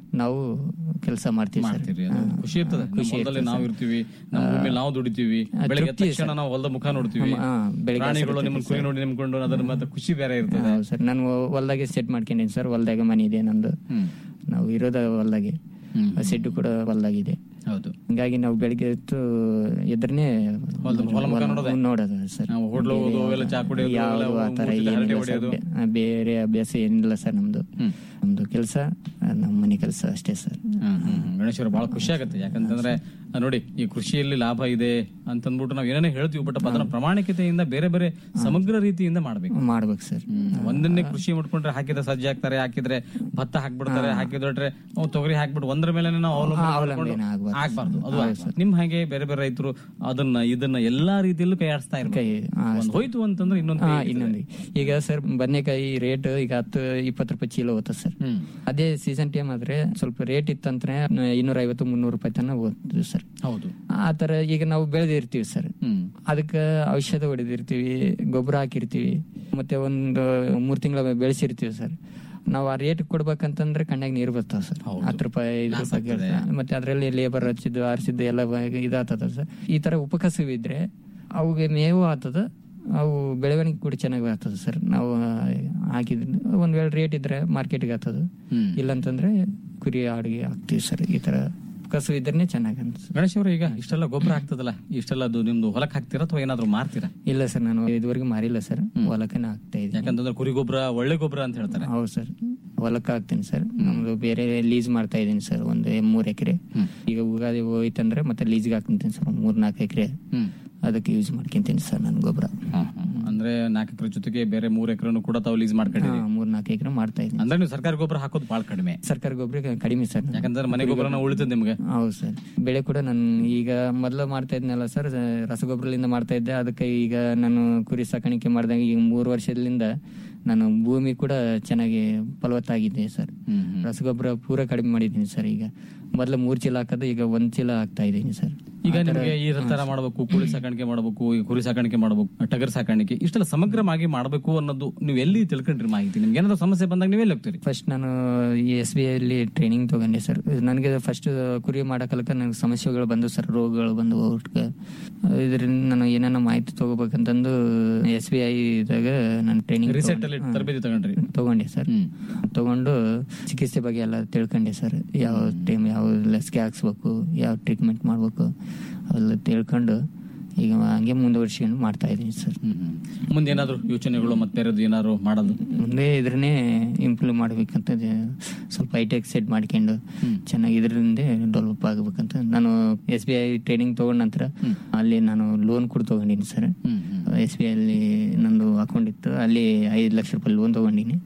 ನಾವು ಕೆಲಸ ಮಾಡ್ತೀವಿ ಸರ್ ಮಾಡ್ತೀರಿ ಅದು ಖುಷಿ ಇರ್ತದೆ ನಮ್ಮ ಖುಷಿ ಹೊಲದಲ್ಲಿ ಇರ್ತದೆ ನಾವು ಸರ್. ಇರ್ತೀವಿ ನಮ್ಮ ಭೂಮಿಯಲ್ಲಿ ನಾವು ದುಡಿತೀವಿ ಆ, ಬೆಳಗ್ಗೆ ಎದ್ದ ತೃಪ್ತಿ ತಕ್ಷಣ ಸರ್. ನಾವು ಹೊಲದ ಮುಖ ನೋಡ್ತೀವಿ ಹಾ, ಬೆಳಗ್ಗೆ ಪ್ರಾಣಿಗಳು ಹಸಿರು ನಿಮ್ಮನ್ನ ತೃಪ್ತಿ ಕುರಿ ನೋಡಿ ನಿಮ್ಕೊಂಡು ಅದರ ಮತ್ತೆ ಖುಷಿ ಬೇರೆ ಇರ್ತದೆ ಹೌದು ಸರ್ ನಾನು ಹೊಲ್ದಾಗೆ ಸೆಟ್ ಮಾಡ್ಕೊಂಡಿನಿ ಸರ್ ಹೊಲ್ದಾಗ ಮನೆ ಇದೆ ನಂದು ನಾವು ಇರೋದ ಹೊಲ್ದಾಗೆ ಸೆಡ್ ಕೂಡ ಹೊಲ್ದಾಗಿದೆ ಹೌದು ಹಿಂಗಾಗಿ ನಾವು ಬೆಳಿಗ್ಗೆ ಎದ್ದು ಎದ್ರನೇ ಹೊಲ್ದ- ಹೊಲ ಮುಖ ನೋಡೋದೇ? ನೋಡೋದು ಸರ್ ನಾವು ಹೋಟ್ಲು ಹೋಗೋದು, ಅವೆಲ್ಲ ಚಾ ಕುಡಿಯೋದು, ಯಾವ್ದು ಅವೆಲ್ಲ ಆ ಥರ ಮೂರ್ ಜೊತೆ ಹರಟೆ ಏನಿಲ್ಲ ಸರ್ ಹೊಡೆಯೋದು? ಬೇ- ಬೇರೆ ಅಭ್ಯಾಸ ಏನಿಲ್ಲ ಸರ್ ನಮ್ದು ನಮ್ದು ಕೆಲಸ ನಮ್ಮ ಮನೆ ಕೆಲಸ ಅಷ್ಟೇ ಸರ್ ಗಣೇಶ್ವರ ಬಹಳ ಖುಷಿ ಆಗುತ್ತೆ ಯಾಕಂತಂದ್ರೆ ಆ, ನೋಡಿ ಈ ಕೃಷಿಯಲ್ಲಿ ಲಾಭ ಇದೆ ಅಂತಂದ್ಬಿಟ್ಟು ನಾವು ಏನೇನೋ ಹೇಳ್ತೀವಿ ಬಟ್ ಅದನ್ನ ಪ್ರಾಮಾಣಿಕತೆಯಿಂದ ಬೇರೆ ಬೇರೆ ಸಮಗ್ರ ರೀತಿಯಿಂದ ಮಾಡ್ಬೇಕು ಮಾಡ್ಬೇಕು ಸರ್ ಒಂದನ್ನೇ ಕೃಷಿ ಮಾಡ್ಕೊಂಡ್ರೆ ಹಾಕಿದ್ರೆ ಸಜ್ಜೆ ಹಾಕ್ತಾರೆ ಹಾಕಿದ್ರೆ ಭತ್ತ ಹಾಕ್ಬಿಡ್ತಾರೆ ಹಾಕಿದ್ರೆ ಅವು ತೊಗರಿ ಹಾಕ್ಬಿಟ್ಟು ಒಂದ್ರ ಮೇಲೆ ನಾವು ಅವಲಂಬನೆ ಅವಲಂಬನೆ ಮಾಡ್ಕೊಂಡು ಆಗ್ಬಾರ್ದು. ಆಗ್ಬಾರ್ದು ಅದು ಹೌದು ಆಗ್ಬಾರ್ದು. ನಿಮ್ ಹಾಗೆ ಬೇರೆ ಬೇರೆ ರೈತರು ಅದನ್ನ ಇದನ್ನ ಎಲ್ಲಾ ರೀತಿಯಲ್ಲೂ ಕೈ ಆಡಿಸ್ತಾ ಇರ್ಬೇಕು ಒಂದ್ ಹೋಯ್ತು ಅಂತಂದ್ರೆ ಇನ್ನೊಂದು ಹಾ ಕೈ ಇನ್ನೊಂದು ಈಗ ಸರ್ ಬದನೆಕಾಯಿ ರೇಟ್ ಈಗ ಹತ್ತು ಇಪ್ಪತ್ತು ರೂಪಾಯಿ ಚೀಲ ಹೋಗ್ತದೆ ಸರ್ ಅದೇ ಸೀಸನ್ ಟೈಮ್ ಆದ್ರೆ ಸ್ವಲ್ಪ ರೇಟ್ ಇತ್ತಂದ್ರೆ ಇನ್ನೂರ ಐವತ್ತು ಮುನ್ನೂರು ರೂಪಾಯಿ ತನಕ ಹೋಗ್ತದೆ ಸರ್ ಹೌದು ಆ ತರ ಈಗ ನಾವು ಬೆಳೆದಿರ್ತೀವಿ ಸರ್ ಅದಕ್ಕೆ ಔಷಧ ಹೊಡೆದಿರ್ತೀವಿ ಗೊಬ್ಬರ ಹಾಕಿರ್ತೀವಿ ಮತ್ತೆ ಒಂದು ಮೂರ್ ತಿಂಗಳ ಬೆಳೆಸಿರ್ತೀವಿ ಸರ್ ನಾವು ಆ ರೇಟ್ ಕೊಡ್ಬೇಕಂತಂದ್ರೆ ಕಣ್ಣಾಗ ನೀರು ಬರ್ತಾವ ಸರ್ ಹತ್ತು ರೂಪಾಯಿ ಐದು ರೂಪಾಯಿ ಕೇಳ್ತಾರೆ. ಮತ್ತೆ ಅದರಲ್ಲಿ ಲೇಬರ್ ಹಚ್ಚಿದ್ದು ಆರಿಸಿದ್ದು ಎಲ್ಲ ಇದಾಗ್ತದ ಸರ್ ಈ ತರ ಉಪಕಸವಿದ್ರೆ ಅವುಗೆ ಮೇವು ಆಗ್ತದ ಅವು ಬೆಳವಣಿಗೆ ಕೂಡ ಚೆನ್ನಾಗಿ ಆಗ್ತದೆ ಸರ್ ನಾವು ಹಾಕಿದ್ರೆ ಒಂದ್ ವೇಳೆ ರೇಟ್ ಇದ್ರೆ ಮಾರ್ಕೆಟ್ಗೆ ಆಗ್ತದ ಇಲ್ಲಂತಂದ್ರೆ ಕುರಿ ಆಡಿಗೆ ಹಾಕ್ತಿವಿ ಸರ್ ಈ ತರ ಕಸು ಇದ್ರೆ ಚೆನ್ನಾಗಿ ಅನ್ಸುತ್ತೆ ಗಣೇಶ್ ಅವರು ಈಗ ಇಷ್ಟೆಲ್ಲ ಗೊಬ್ಬರ ಆಗ್ತದಲ್ಲ ಇಷ್ಟೆಲ್ಲ ಅದು ನಿಮ್ದು ಹೊಲಕ್ಕೆ ಹಾಕ್ತೀರಾ ಅಥವಾ ಏನಾದ್ರು ಮಾರ್ತೀರಾ ಇಲ್ಲ ಸರ್ ನಾನು ಇದುವರೆಗೂ ಮಾರಿಲ್ಲ ಸರ್ ಹೊಲಕ್ಕನೇ ಹಾಕ್ತಾ ಇದ್ದೀನಿ ಯಾಕಂತಂದ್ರೆ ಕುರಿ ಗೊಬ್ಬರ ಒಳ್ಳೆ ಗೊಬ್ಬರ ಅಂತ ಹೇಳ್ತಾರೆ ಹೌದು ಸರ್ ಹೊಲಕ್ಕೆ ಹಾಕ್ತೀನಿ ಸರ್ ನಮ್ದು ಬೇರೆ ಲೀಸ್ ಮಾಡ್ತಾ ಇದ್ದೀನಿ ಸರ್ ಒಂದು ಮೂರ್ ಎಕರೆ ಈಗ ಉಗಾದಿ ಹೋಯ್ತಂದ್ರೆ ಮತ್ತೆ ಲೀಸ್ಗೆ ಹಾಕ್ತೀನಿ ಸರ್ ಒಂದ್ ಮೂರ್ ನಾಲ್ಕು ಎಕರೆ ಅದಕ್ಕೆ ಯೂಸ್ ಮಾಡ್ಕೊಂತೀನಿ ಸರ್ ನಾನು ಗೊಬ್ಬರ ಅಂದ್ರೆ ನಾಲ್ಕು ಎಕರೆ ಜೊತೆಗೆ ಬೇರೆ ಮೂರ್ ಎಕರೆನು ಕೂಡ ತಾವು ಲೀಸ್ ಮಾಡ್ಕೊಂಡಿರಿ ಮೂರ್ ನಾಲ್ಕು ಎಕರೆ ಮಾಡ್ತಾ ಇದ್ದೀನಿ ಅಂದ್ರೆ ನೀವು ಸರ್ಕಾರಿ ಗೊಬ್ಬರ ಹಾಕೋದು ಬಹಳ ಕಡಿಮೆ ಸರ್ಕಾರ ಗೊಬ್ಬರ ಕಡಿಮೆ ಸರ್ ಯಾಕಂದ್ರೆ ಮನೆ ಗೊಬ್ಬರನ ಉಳಿತದೆ ನಿಮ್ಗೆ ಹೌದು ಸರ್ ಬೆಳೆ ಕೂಡ ನಾನು ಈಗ ಮೊದಲು ಮಾಡ್ತಾ ಇದ್ನಲ್ಲ ಸರ್ ರಸಗೊಬ್ಬರದಿಂದ ಮಾಡ್ತಾ ಇದ್ದೆ ಅದಕ್ಕೆ ಈಗ ನಾನು ಕುರಿ ಸಾಕಾಣಿಕೆ ಮಾಡಿದಾಗ ಈಗ ಮೂರು ವರ್ಷದಿಂದ ನಾನು ಭೂಮಿ ಕೂಡ ಚೆನ್ನಾಗಿ ಫಲವತ್ತಾಗಿದೆ ಸರ್ ರಸಗೊಬ್ಬರ ಪೂರ ಕಡಿಮೆ ಮಾಡಿದ್ದೀನಿ ಸರ್ ಈಗ ಮೊದಲು ಮೂರ್ ಚೀಲ ಹಾಕೋದು ಈಗ ಒಂದ್ ಚೀಲ ಹಾಕ್ತಾ ಇದ್ದೀನಿ ಸರ್ ಈಗ ನಿಮ್ಗೆ ಈ ತರ ಮಾಡಬೇಕು ಕೋಳಿ ಸಾಕಾಣಿಕೆ ಮಾಡಬೇಕು ಈ ಕುರಿ ಸಾಕಾಣಿಕೆ ಮಾಡಬೇಕು ಟಗರ್ ಸಾಕಾಣಿಕೆ ಇಷ್ಟೆಲ್ಲ ಸಮಗ್ರವಾಗಿ ಮಾಡಬೇಕು ಅನ್ನೋದು ನೀವು ಎಲ್ಲಿ ತಿಳ್ಕೊಂಡ್ರಿ ಮಾಹಿತಿ ನಿಮ್ಗೆ ಏನಾದ್ರು ಸಮಸ್ಯೆ ಬಂದಾಗ ನೀವೆಲ್ಲಿ ಹೋಗ್ತೀರಿ ಫಸ್ಟ್ ನಾನು ಈ ಎಸ್ ಬಿ ಅಲ್ಲಿ ಟ್ರೈನಿಂಗ್ ತಗೊಂಡೆ ಸರ್ ನನಗೆ ಫಸ್ಟ್ ಕುರಿ ಮಾಡಕಲ್ಕ ನನಗೆ ಸಮಸ್ಯೆಗಳು ಬಂದು ಸರ್ ರೋಗಗಳು ಬಂದು ಒಟ್ಟಿಗೆ ಇದರಿಂದ ನಾನು ಏನೇನೋ ಮಾಹಿತಿ ತಗೋಬೇಕಂತಂದು ಎಸ್ ಬಿ ಐದಾಗ ನಾನು ಟ್ರೈನಿಂಗ್ ರಿಸೆಟ್ ಅಲ್ಲಿ ತರಬೇತಿ ತಗೊಂಡ್ರಿ ತಗೊಂಡೆ ಸರ್ ತಗೊಂಡು ಚಿಕಿತ್ಸೆ ಬಗ್ಗೆ ಎಲ್ಲ ತಿಳ್ಕೊಂಡೆ ಸರ್ ಯಾವ ಟೈಮ್ ಯಾವ ಲಸಿಕೆ ಹಾಕ್ಸ್ಬೇಕು ಯಾವ ಟ್ರೀಟ್ಮೆಂಟ್ ಮಾಡ್ಬೇಕು ಅವೆಲ್ಲ ತಿಳ್ಕೊಂಡು ಈಗ ಹಂಗೆ ಮುಂದುವರ್ಸ್ಕೊಂಡು ಮಾಡ್ತಾ ಇದ್ದೀನಿ ಸರ್ ಮುಂದೆ ಏನಾದ್ರು ಯೋಚನೆಗಳು ಮತ್ತೆ ಬೇರೆದು ಏನಾದ್ರು ಮಾಡೋದು ಮುಂದೆ ಇದ್ರನ್ನೇ ಇಂಪ್ರೂವ್ ಮಾಡ್ಬೇಕಂತ ಇದೆ. ಸ್ವಲ್ಪ ಹೈಟೆಕ್ ಸೆಟ್ ಮಾಡ್ಕೊಂಡು ಚೆನ್ನಾಗಿ ಇದರಿಂದ ಡೆವಲಪ್ ಆಗ್ಬೇಕಂತ ನಾನು ಎಸ್ ಬಿ ಐ ಟ್ರೈನಿಂಗ್ ತಗೊಂಡ ನಂತರ ಅಲ್ಲಿ ನಾನು ಲೋನ್ ಕೂಡ ತಗೊಂಡಿನಿ ಸರ್ ಎಸ್ ಬಿ ಐ ಅಲ್ಲಿ ನಂದು ಅಕೌಂಟ್ ಇತ್ತು ಅಲ್ಲಿ ಐದು ಲಕ್ಷ ರೂಪಾಯಿ ಲೋನ್ ತಗೊಂಡಿನಿ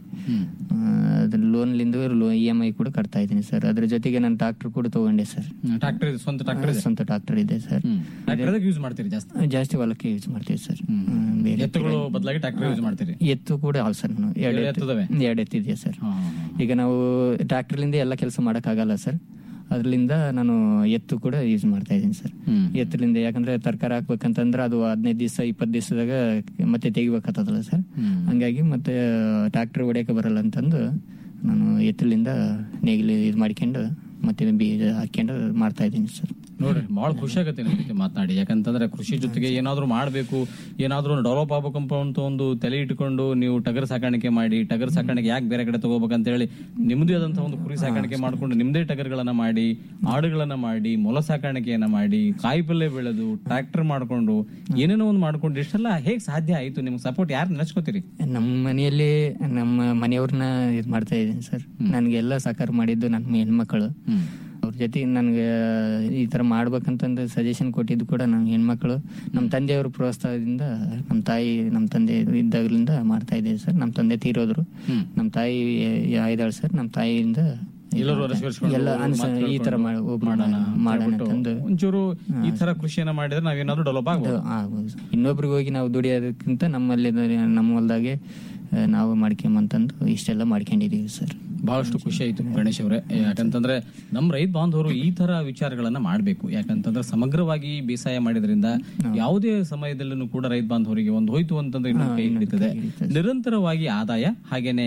ಅದ್ರ ಲೋನ್ಲಿಂದ ಇ ಎಮ್ ಐ ಕೂಡ ಕಟ್ತಾ ಇದ್ದೀನಿ ಸರ್ ಅದ್ರ ಜೊತೆಗೆ ನಾನು ಟ್ರಾಕ್ಟರ್ ಕೂಡ ತಗೊಂಡೆ ಸರ್ ಟ್ರಾಕ್ಟರ್ ಸ್ವಂತ ಟ್ರಾಕ್ಟರ್ ಇದೆ ಸ್ವಂತ ಟ್ರಾಕ್ಟರ್ ಇದೆ ಸರ್ ಟ್ರಾಕ್ಟರ್ ಯೂಸ್ ಮಾಡ್ತೀರಿ ಜಾಸ್ತಿ ಜಾಸ್ತಿ ಹೊಲಕ್ಕೆ ಯೂಸ್ ಮಾಡ್ತೀವಿ ಸರ್ ಬೇರೆ ಎತ್ತುಗಳು ಬದಲಾಗಿ ಟ್ರಾಕ್ಟರ್ ಯೂಸ್ ಮಾಡ್ತೀರಿ ಎತ್ತು ಕೂಡ ಹೌದು ಸರ್ ನಾನು ಎರಡು ಎರಡು ಎತ್ತು ಎತ್ತಿದಾವೆ? ಎರಡು ಎತ್ತಿದೆಯಾ ಸರ್ ಈಗ ನಾವು ಟ್ರ್ಯಾಕ್ಟರ್ಲಿಂದ ಎಲ್ಲ ಕೆಲಸ ಆಗಲ್ಲ ಸರ್ ಅದ್ರಲಿಂದ ನಾನು ಎತ್ತು ಕೂಡ ಯೂಸ್ ಮಾಡ್ತಾ ಇದ್ದೀನಿ ಸರ್ ಎತ್ತಲಿಂದ ಯಾಕಂದ್ರೆ ತರಕಾರಿ ಹಾಕ್ಬೇಕಂತಂದ್ರೆ ಅದು ಹದಿನೈದು ದಿವಸ ಇಪ್ಪತ್ತು ದಿವಸದಾಗ ಮತ್ತೆ ತೆಗಿಬೇಕಾಗ್ತದಲ್ಲ ಸರ್ ಹಂಗಾಗಿ ಮತ್ತೆ ಟ್ರ್ಯಾಕ್ಟರ್ ಹೊಡ್ಯಕ್ಕೆ ಬರಲ್ಲ ಅಂತಂದು ನಾನು ಎತ್ತಲಿಂದ ನೇಗಿಲು ಇದು ಮಾಡ್ಕೊಂಡು ಮತ್ತೆ ಬೀಜ ಹಾಕ್ಕೊಂಡು ಮಾಡ್ತಾ ಇದ್ದೀನಿ ಸರ್ ನೋಡ್ರಿ ಬಹಳ ಖುಷಿ ಆಗುತ್ತೆ ನಿಮ್ ಜೊತೆ ಮಾತನಾಡಿ ಯಾಕಂತಂದ್ರೆ ಕೃಷಿ ಜೊತೆಗೆ ಏನಾದ್ರೂ ಮಾಡ್ಬೇಕು ಏನಾದ್ರೂ ಡೆವಲಪ್ ಆಗ್ಬೇಕಂತ ಅಂತ ಒಂದು ತಲೆ ಇಟ್ಕೊಂಡು ನೀವು ಟಗರ್ ಸಾಕಾಣಿಕೆ ಮಾಡಿ ಟಗರ್ ಸಾಕಾಣಿಕೆ ಯಾಕೆ ಬೇರೆ ಕಡೆ ತಗೋಬೇಕಂತ ಹೇಳಿ ನಿಮ್ದೇ ಆದಂತಹ ಒಂದು ಕುರಿ ಸಾಕಾಣಿಕೆ ಮಾಡ್ಕೊಂಡು ನಿಮ್ದೇ ಟಗರ್ಗಳನ್ನ ಮಾಡಿ ಆಡುಗಳನ್ನ ಮಾಡಿ ಮೊಲ ಸಾಕಾಣಿಕೆಯನ್ನ ಮಾಡಿ ಕಾಯಿ ಪಲ್ಯ ಬೆಳೆದು ಟ್ರಾಕ್ಟರ್ ಮಾಡ್ಕೊಂಡು ಏನೇನೋ ಒಂದು ಮಾಡ್ಕೊಂಡು ಇಷ್ಟೆಲ್ಲ ಹೇಗ್ ಸಾಧ್ಯ ಆಯ್ತು ನಿಮ್ಗೆ ಸಪೋರ್ಟ್ ಯಾರು ನೆನೆಸ್ಕೋತೀರಿ ನಮ್ಮ ಮನೆಯಲ್ಲಿ ನಮ್ಮ ಮನೆಯವ್ರನ್ನ ಇದು ಮಾಡ್ತಾ ಇದ್ದೀನಿ ಸರ್ ನನ್ಗೆಲ್ಲ ಸಹಕಾರ ಮಾಡಿದ್ದು ನನ್ನ ಹೆಣ್ಮಕ್ಳು ಅವ್ರ ಜೊತೆ ನನ್ಗೆ ಈ ತರ ಮಾಡ್ಬೇಕಂತಂದು ಸಜೆಷನ್ ಕೊಟ್ಟಿದ್ದು ಕೂಡ ನನ್ನ ಹೆಣ್ಮಕ್ಳು ನಮ್ಮ ತಂದೆಯವ್ರ ಪ್ರೋತ್ಸಾಹದಿಂದ ನಮ್ಮ ತಾಯಿ ನಮ್ಮ ತಂದೆ ಇದ್ದಾಗಲಿಂದ ಮಾಡ್ತಾ ಇದ್ದೀವಿ ಸರ್ ನಮ್ಮ ತಂದೆ ತೀರೋದ್ರು ನಮ್ಮ ತಾಯಿ ಆಯ್ದಾಳು ಸರ್ ನಮ್ಮ ತಾಯಿಯಿಂದ ಎಲ್ಲರೂ ಅನುಸರಿಸ್ಕೊಂಡು ಎಲ್ಲ ಅನ್ಸ ಮಾತು ಈ ತರ ಮಾಡ್- ಮಾಡೋಣ ಮಾಡೋಣ ಅಂತಂದು ಒಂಚೂರು ಈ ತರ ಕೃಷಿಯನ್ನ ಮಾಡಿದ್ರೆ ನಾವೇನಾದ್ರೂ ಡೆವಲಪ್ ಆಗ್ಬೋದು ಆಗ್ಬೋದು ಇನ್ನೊಬ್ರಿಗೆ ಹೋಗಿ ನಾವು ದುಡಿಯೋದಕ್ಕಿಂತ ನಮ್ಮಲ್ಲಿ ನಮ್ಮ ಹೊಲ್ದಾಗೆ ಆ, ನಾವು ಮಾಡ್ಕೊಂಬಂತಂದು ಇಷ್ಟೆಲ್ಲ ಮಾಡ್ಕೊಂಡಿದೀವಿ ಸರ್ ಬಹಳಷ್ಟು ಖುಷಿ ಆಯ್ತು ಗಣೇಶ್ ಅವರೇ ಯಾಕಂತಂದ್ರೆ ನಮ್ಮ ರೈತ ಬಾಂಧವರು ಈ ತರ ವಿಚಾರಗಳನ್ನ ಮಾಡಬೇಕು ಯಾಕಂತಂದ್ರೆ ಸಮಗ್ರವಾಗಿ ಬೇಸಾಯ ಮಾಡಿದ್ರಿಂದ ಯಾವುದೇ ಸಮಯದಲ್ಲೂ ಕೂಡ ರೈತ ಬಾಂಧವರಿಗೆ ಒಂದು ಹೋಯ್ತು ಅಂತಂದ್ರೆ ಇನ್ನೊಂದು ಕೈ ಹಿಡಿತದೆ ನಿರಂತರವಾಗಿ ಆದಾಯ ಹಾಗೇನೆ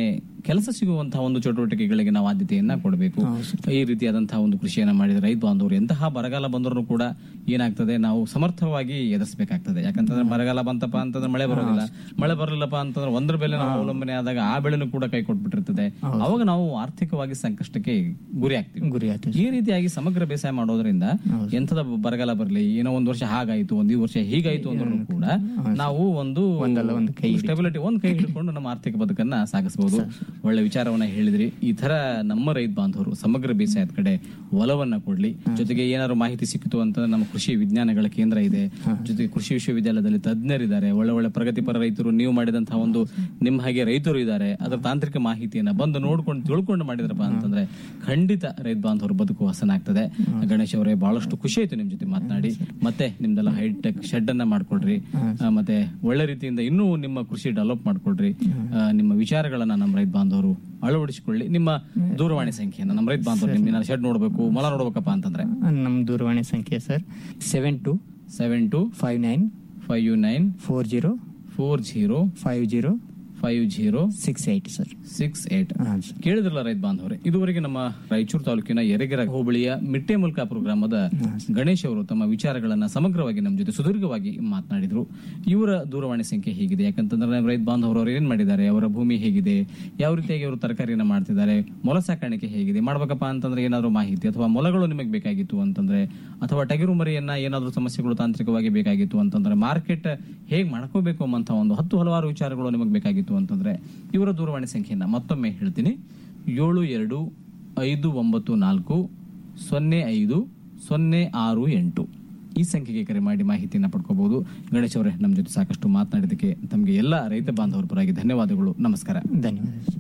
ಕೆಲಸ ಸಿಗುವಂತಹ ಒಂದು ಚಟುವಟಿಕೆಗಳಿಗೆ ನಾವು ಆದ್ಯತೆಯನ್ನ ಕೊಡಬೇಕು ಈ ರೀತಿಯಾದಂತಹ ಒಂದು ಕೃಷಿಯನ್ನ ಮಾಡಿದ ರೈತ ಬಾಂಧವರು ಎಂತಹ ಬರಗಾಲ ಬಂದರೂ ಕೂಡ ಏನಾಗ್ತದೆ ನಾವು ಸಮರ್ಥವಾಗಿ ಎದುರಿಸಬೇಕಾಗ್ತದೆ ಯಾಕಂತಂದ್ರೆ ಬರಗಾಲ ಬಂತಪ್ಪ ಅಂತಂದ್ರೆ ಮಳೆ ಬರೋದಿಲ್ಲ ಮಳೆ ಬರಲಿಲ್ಲಪ್ಪ ಅಂತಂದ್ರೆ ಒಂದ್ರ ಬೆಲೆ ನಾವು ಅವಲಂಬನೆ ಆದಾಗ ಆ ಬೆಳೆನೂ ಕೂಡ ಕೈ ಕೊಟ್ಬಿಟ್ಟಿರ್ತದೆ ಅವಾಗ ನಾವು ಆರ್ಥಿಕವಾಗಿ ಸಂಕಷ್ಟಕ್ಕೆ ಗುರಿ ಆಗ್ತೀವಿ ಗುರಿ ಆಗ್ತೀವಿ ಈ ರೀತಿಯಾಗಿ ಸಮಗ್ರ ಬೇಸಾಯ ಮಾಡೋದ್ರಿಂದ ಎಂಥದ ಬರಗಾಲ ಬರಲಿ ಏನೋ ಒಂದ್ ವರ್ಷ ಹಾಗಾಯ್ತು ಒಂದ್ ಈ ವರ್ಷ ಹೀಗಾಯ್ತು ಅಂದ್ರೂ ಕೂಡ ನಾವು ಒಂದು ಒಂದು ಕೈ ಸ್ಟೆಬಿಲಿಟಿ ಒಂದ್ ಕೈ ಹಿಡ್ಕೊಂಡು ನಮ್ಮ ಆರ್ಥಿಕ ಬದುಕನ್ನ ಸಾಗಿಸಬಹುದು ಒಳ್ಳೆ ವಿಚಾರವನ್ನ ಹೇಳಿದ್ರಿ ಈ ತರ ನಮ್ಮ ರೈತ ಬಾಂಧವರು ಸಮಗ್ರ ಬೇಸಾಯದ ಕಡೆ ಒಲವನ್ನ ಕೊಡ್ಲಿ ಜೊತೆಗೆ ಏನಾದ್ರು ಮಾಹಿತಿ ಸಿಕ್ಕಿತು ಅಂತಂದ್ರೆ ನಮ್ಮ ಕೃಷಿ ವಿಜ್ಞಾನಗಳ ಕೇಂದ್ರ ಇದೆ ಜೊತೆಗೆ ಕೃಷಿ ವಿಶ್ವವಿದ್ಯಾಲಯದಲ್ಲಿ ತಜ್ಞರಿದ್ದಾರೆ ಒಳ್ಳೆ ಒಳ್ಳೆ ಪ್ರಗತಿಪರ ರೈತರು ನೀವು ಮಾಡಿದಂತಹ ಒಂದು ನಿಮ್ಮ ಹಾಗೆ ರೈತರು ಇದ್ದಾರೆ ಅದರ ತಾಂತ್ರಿಕ ಮಾಹಿತಿಯನ್ನ ಬಂದು ನೋಡ್ಕೊಂಡು ತಿಳ್ಕೊಂಡು ಮಾಡಿದ್ರಪ್ಪ ಅಂತಂದ್ರೆ ಖಂಡಿತ ರೈತ ಬಾಂಧವರು ಬದುಕು ಹಸನಾಗ್ತದೆ ಗಣೇಶ್ ಅವರೇ ಬಹಳಷ್ಟು ಖುಷಿ ಆಯ್ತು ನಿಮ್ ಜೊತೆ ಮಾತನಾಡಿ ಮತ್ತೆ ನಿಮ್ದೆಲ್ಲ ಹೈಟೆಕ್ ಶೆಡ್ ಅನ್ನ ಮಾಡ್ಕೊಡ್ರಿ ಆ, ಮತ್ತೆ ಒಳ್ಳೆ ರೀತಿಯಿಂದ ಇನ್ನೂ ನಿಮ್ಮ ಕೃಷಿ ಡೆವಲಪ್ ಮಾಡ್ಕೊಡ್ರಿ ಆ, ನಿಮ್ಮ ವಿಚಾರಗಳನ್ನ ನಮ್ಮ ರೈತ ಬಾಂಧವರು ಅಳವಡಿಸಿಕೊಳ್ಳಿ ನಿಮ್ಮ ದೂರವಾಣಿ ಸಂಖ್ಯೆಯನ್ನ ನಮ್ಮ ರೈತ ಬಾಂಧವರು ನಿಮ್ಮ ಶೆಡ್ ನೋಡ್ಬೇಕು ಮೊಲ ನೋಡ್ಬೇಕಪ್ಪ ಅಂತಂದ್ರೆ ನಮ್ಮ ದೂರವಾಣಿ ಸಂಖ್ಯೆ sir seven two seven two five nine five nine four zero four zero five zero five zero six eight sir six eight ಹಾಂ ಸರ್ ಕೇಳಿದ್ರಲ್ಲ ರೈತ ಬಾಂಧವರೇ ಇದುವರೆಗೆ ನಮ್ಮ ರಾಯಚೂರು ತಾಲೂಕಿನ ಯರಗೆರ ಹೋಬಳಿಯ ಮಿಟ್ಟೆ ಮುಲ್ಕಾಪುರ ಗ್ರಾಮದ ಗಣೇಶ್ ಅವರು ತಮ್ಮ ವಿಚಾರಗಳನ್ನ ಸಮಗ್ರವಾಗಿ ನಮ್ಮ ಜೊತೆ ಸುದೀರ್ಘವಾಗಿ ಮಾತನಾಡಿದ್ರು ಇವರ ದೂರವಾಣಿ ಸಂಖ್ಯೆ ಹೇಗಿದೆ ಯಾಕಂತಂದ್ರೆ ನಮ್ಮ ರೈತ ಬಾಂಧವರು ಅವರು ಏನ್ ಮಾಡಿದ್ದಾರೆ ಅವರ ಭೂಮಿ ಹೇಗಿದೆ ಯಾವ ರೀತಿಯಾಗಿ ಅವರು ತರಕಾರಿಯನ್ನ ಮಾಡ್ತಿದ್ದಾರೆ ಮೊಲ ಸಾಕಾಣಿಕೆ ಹೇಗಿದೆ ಮಾಡ್ಬೇಕಪ್ಪ ಅಂತಂದ್ರೆ ಏನಾದ್ರು ಮಾಹಿತಿ ಅಥವಾ ಮೊಲಗಳು ನಿಮಗೆ ಬೇಕಾಗಿತ್ತು ಅಂತಂದ್ರೆ ಅಥವಾ ಟಗಿರು ಮರಿಯನ್ನ ಏನಾದ್ರು ಸಮಸ್ಯೆಗಳು ತಾಂತ್ರಿಕವಾಗಿ ಬೇಕಾಗಿತ್ತು ಅಂತಂದ್ರೆ ಮಾರ್ಕೆಟ್ ಹೇಗ್ ಮಾಡ್ಕೋಬೇಕು ಅಂತ ಒಂದು ಹತ್ತು ಹಲವಾರು ವಿಚಾರಗಳು ನಿಮಗೆ ಬೇಕಾಗಿತ್ತು ಅಂತಂದ್ರೆ ಇವರ ದೂರವಾಣಿ ಸಂಖ್ಯೆಯನ್ನ ಮತ್ತೊಮ್ಮೆ ಹೇಳ್ತೀನಿ ಏಳು ಎರಡು ಐದು ಒಂಬತ್ತು ನಾಲ್ಕು ಸೊನ್ನೆ ಐದು ಸೊನ್ನೆ ಆರು ಎಂಟು ಈ ಸಂಖ್ಯೆಗೆ ಕರೆ ಮಾಡಿ ಮಾಹಿತಿಯನ್ನ ಪಡ್ಕೋಬಹುದು ಗಣೇಶ್ ಅವರೇ ನಮ್ಮ ಜೊತೆ ಸಾಕಷ್ಟು ಮಾತನಾಡಿದಕ್ಕೆ ತಮಗೆ ಎಲ್ಲ ರೈತ ಬಾಂಧವರ ಪರವಾಗಿ ಧನ್ಯವಾದಗಳು ನಮಸ್ಕಾರ ಧನ್ಯವಾದ ಸರ್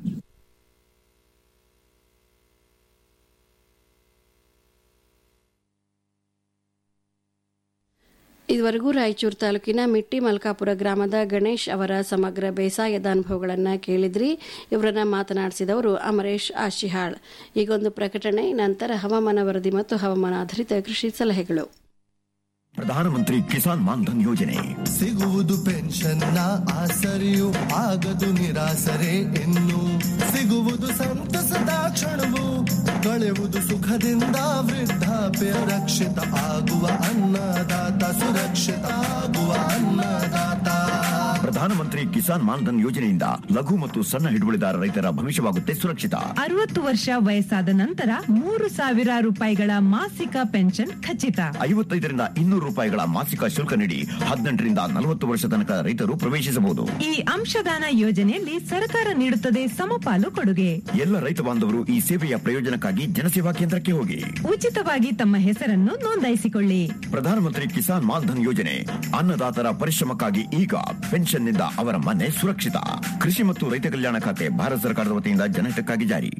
ಇದುವರೆಗೂ ರಾಯಚೂರು ತಾಲೂಕಿನ ಮಿಟ್ಟಿ ಮಲ್ಕಾಪುರ ಗ್ರಾಮದ ಗಣೇಶ್ ಅವರ ಸಮಗ್ರ ಬೇಸಾಯದ ಅನುಭವಗಳನ್ನು ಕೇಳಿದ್ರಿ ಇವರನ್ನ ಮಾತನಾಡಿಸಿದವರು ಅಮರೇಶ್ ಆಶಿಹಾಳ್ ಈಗೊಂದು ಪ್ರಕಟಣೆ ನಂತರ ಹವಾಮಾನ ವರದಿ ಮತ್ತು ಹವಾಮಾನ ಆಧಾರಿತ ಕೃಷಿ ಸಲಹೆಗಳು ಪ್ರಧಾನಮಂತ್ರಿ ಕಿಸಾನ್ ಮಾನ್ಧನ್ ಯೋಜನೆ ಸಿಗುವುದು ಪೆನ್ಷನ್ನ ಆಸರೆಯು ಆಗದು ನಿರಾಸರೆ ಇನ್ನು ಸಿಗುವುದು ಸಂತಸದ ಕ್ಷಣವು ಕಳೆಯುವುದು ಸುಖದಿಂದ ವೃದ್ಧಾಪ್ಯ ರಕ್ಷಿತ ಆಗುವ ಅನ್ನದಾತ ಸುರಕ್ಷಿತ ಆಗುವ ಅನ್ನದಾತ ಪ್ರಧಾನಮಂತ್ರಿ ಕಿಸಾನ್ ಮಾನ್ಧನ್ ಯೋಜನೆಯಿಂದ ಲಘು ಮತ್ತು ಸಣ್ಣ ಹಿಡುವಳಿದಾರ ರೈತರ ಭವಿಷ್ಯವಾಗುತ್ತೆ ಸುರಕ್ಷಿತ ಅರವತ್ತು ವರ್ಷ ವಯಸ್ಸಾದ ನಂತರ ಮೂರು ಸಾವಿರ ರೂಪಾಯಿಗಳ ಮಾಸಿಕ ಪೆನ್ಷನ್ ಖಚಿತ ಐವತ್ತೈದರಿಂದ ಇನ್ನೂರು ರೂಪಾಯಿಗಳ ಮಾಸಿಕ ಶುಲ್ಕ ನೀಡಿ ಹದಿನೆಂಟರಿಂದ ನಲವತ್ತು ವರ್ಷ ತನಕ ರೈತರು ಪ್ರವೇಶಿಸಬಹುದು ಈ ಅಂಶದಾನ ಯೋಜನೆಯಲ್ಲಿ ಸರ್ಕಾರ ನೀಡುತ್ತದೆ ಸಮಪಾಲು ಕೊಡುಗೆ ಎಲ್ಲ ರೈತ ಬಾಂಧವರು ಈ ಸೇವೆಯ ಪ್ರಯೋಜನಕ್ಕಾಗಿ ಜನಸೇವಾ ಕೇಂದ್ರಕ್ಕೆ ಹೋಗಿ ಉಚಿತವಾಗಿ ತಮ್ಮ ಹೆಸರನ್ನು ನೋಂದಾಯಿಸಿಕೊಳ್ಳಿ ಪ್ರಧಾನಮಂತ್ರಿ ಕಿಸಾನ್ ಮಾನ್ಧನ್ ಯೋಜನೆ ಅನ್ನದಾತರ ಪರಿಶ್ರಮಕ್ಕಾಗಿ ಈಗ ಪೆನ್ಷನ್ನಿಂದ ಅವರ ಮನೆ ಸುರಕ್ಷಿತ ಕೃಷಿ ಮತ್ತು ರೈತ ಕಲ್ಯಾಣ ಖಾತೆ ಭಾರತ ಸರ್ಕಾರದ ವತಿಯಿಂದ ಜನಹಿತಕ್ಕಾಗಿ ಜಾರಿ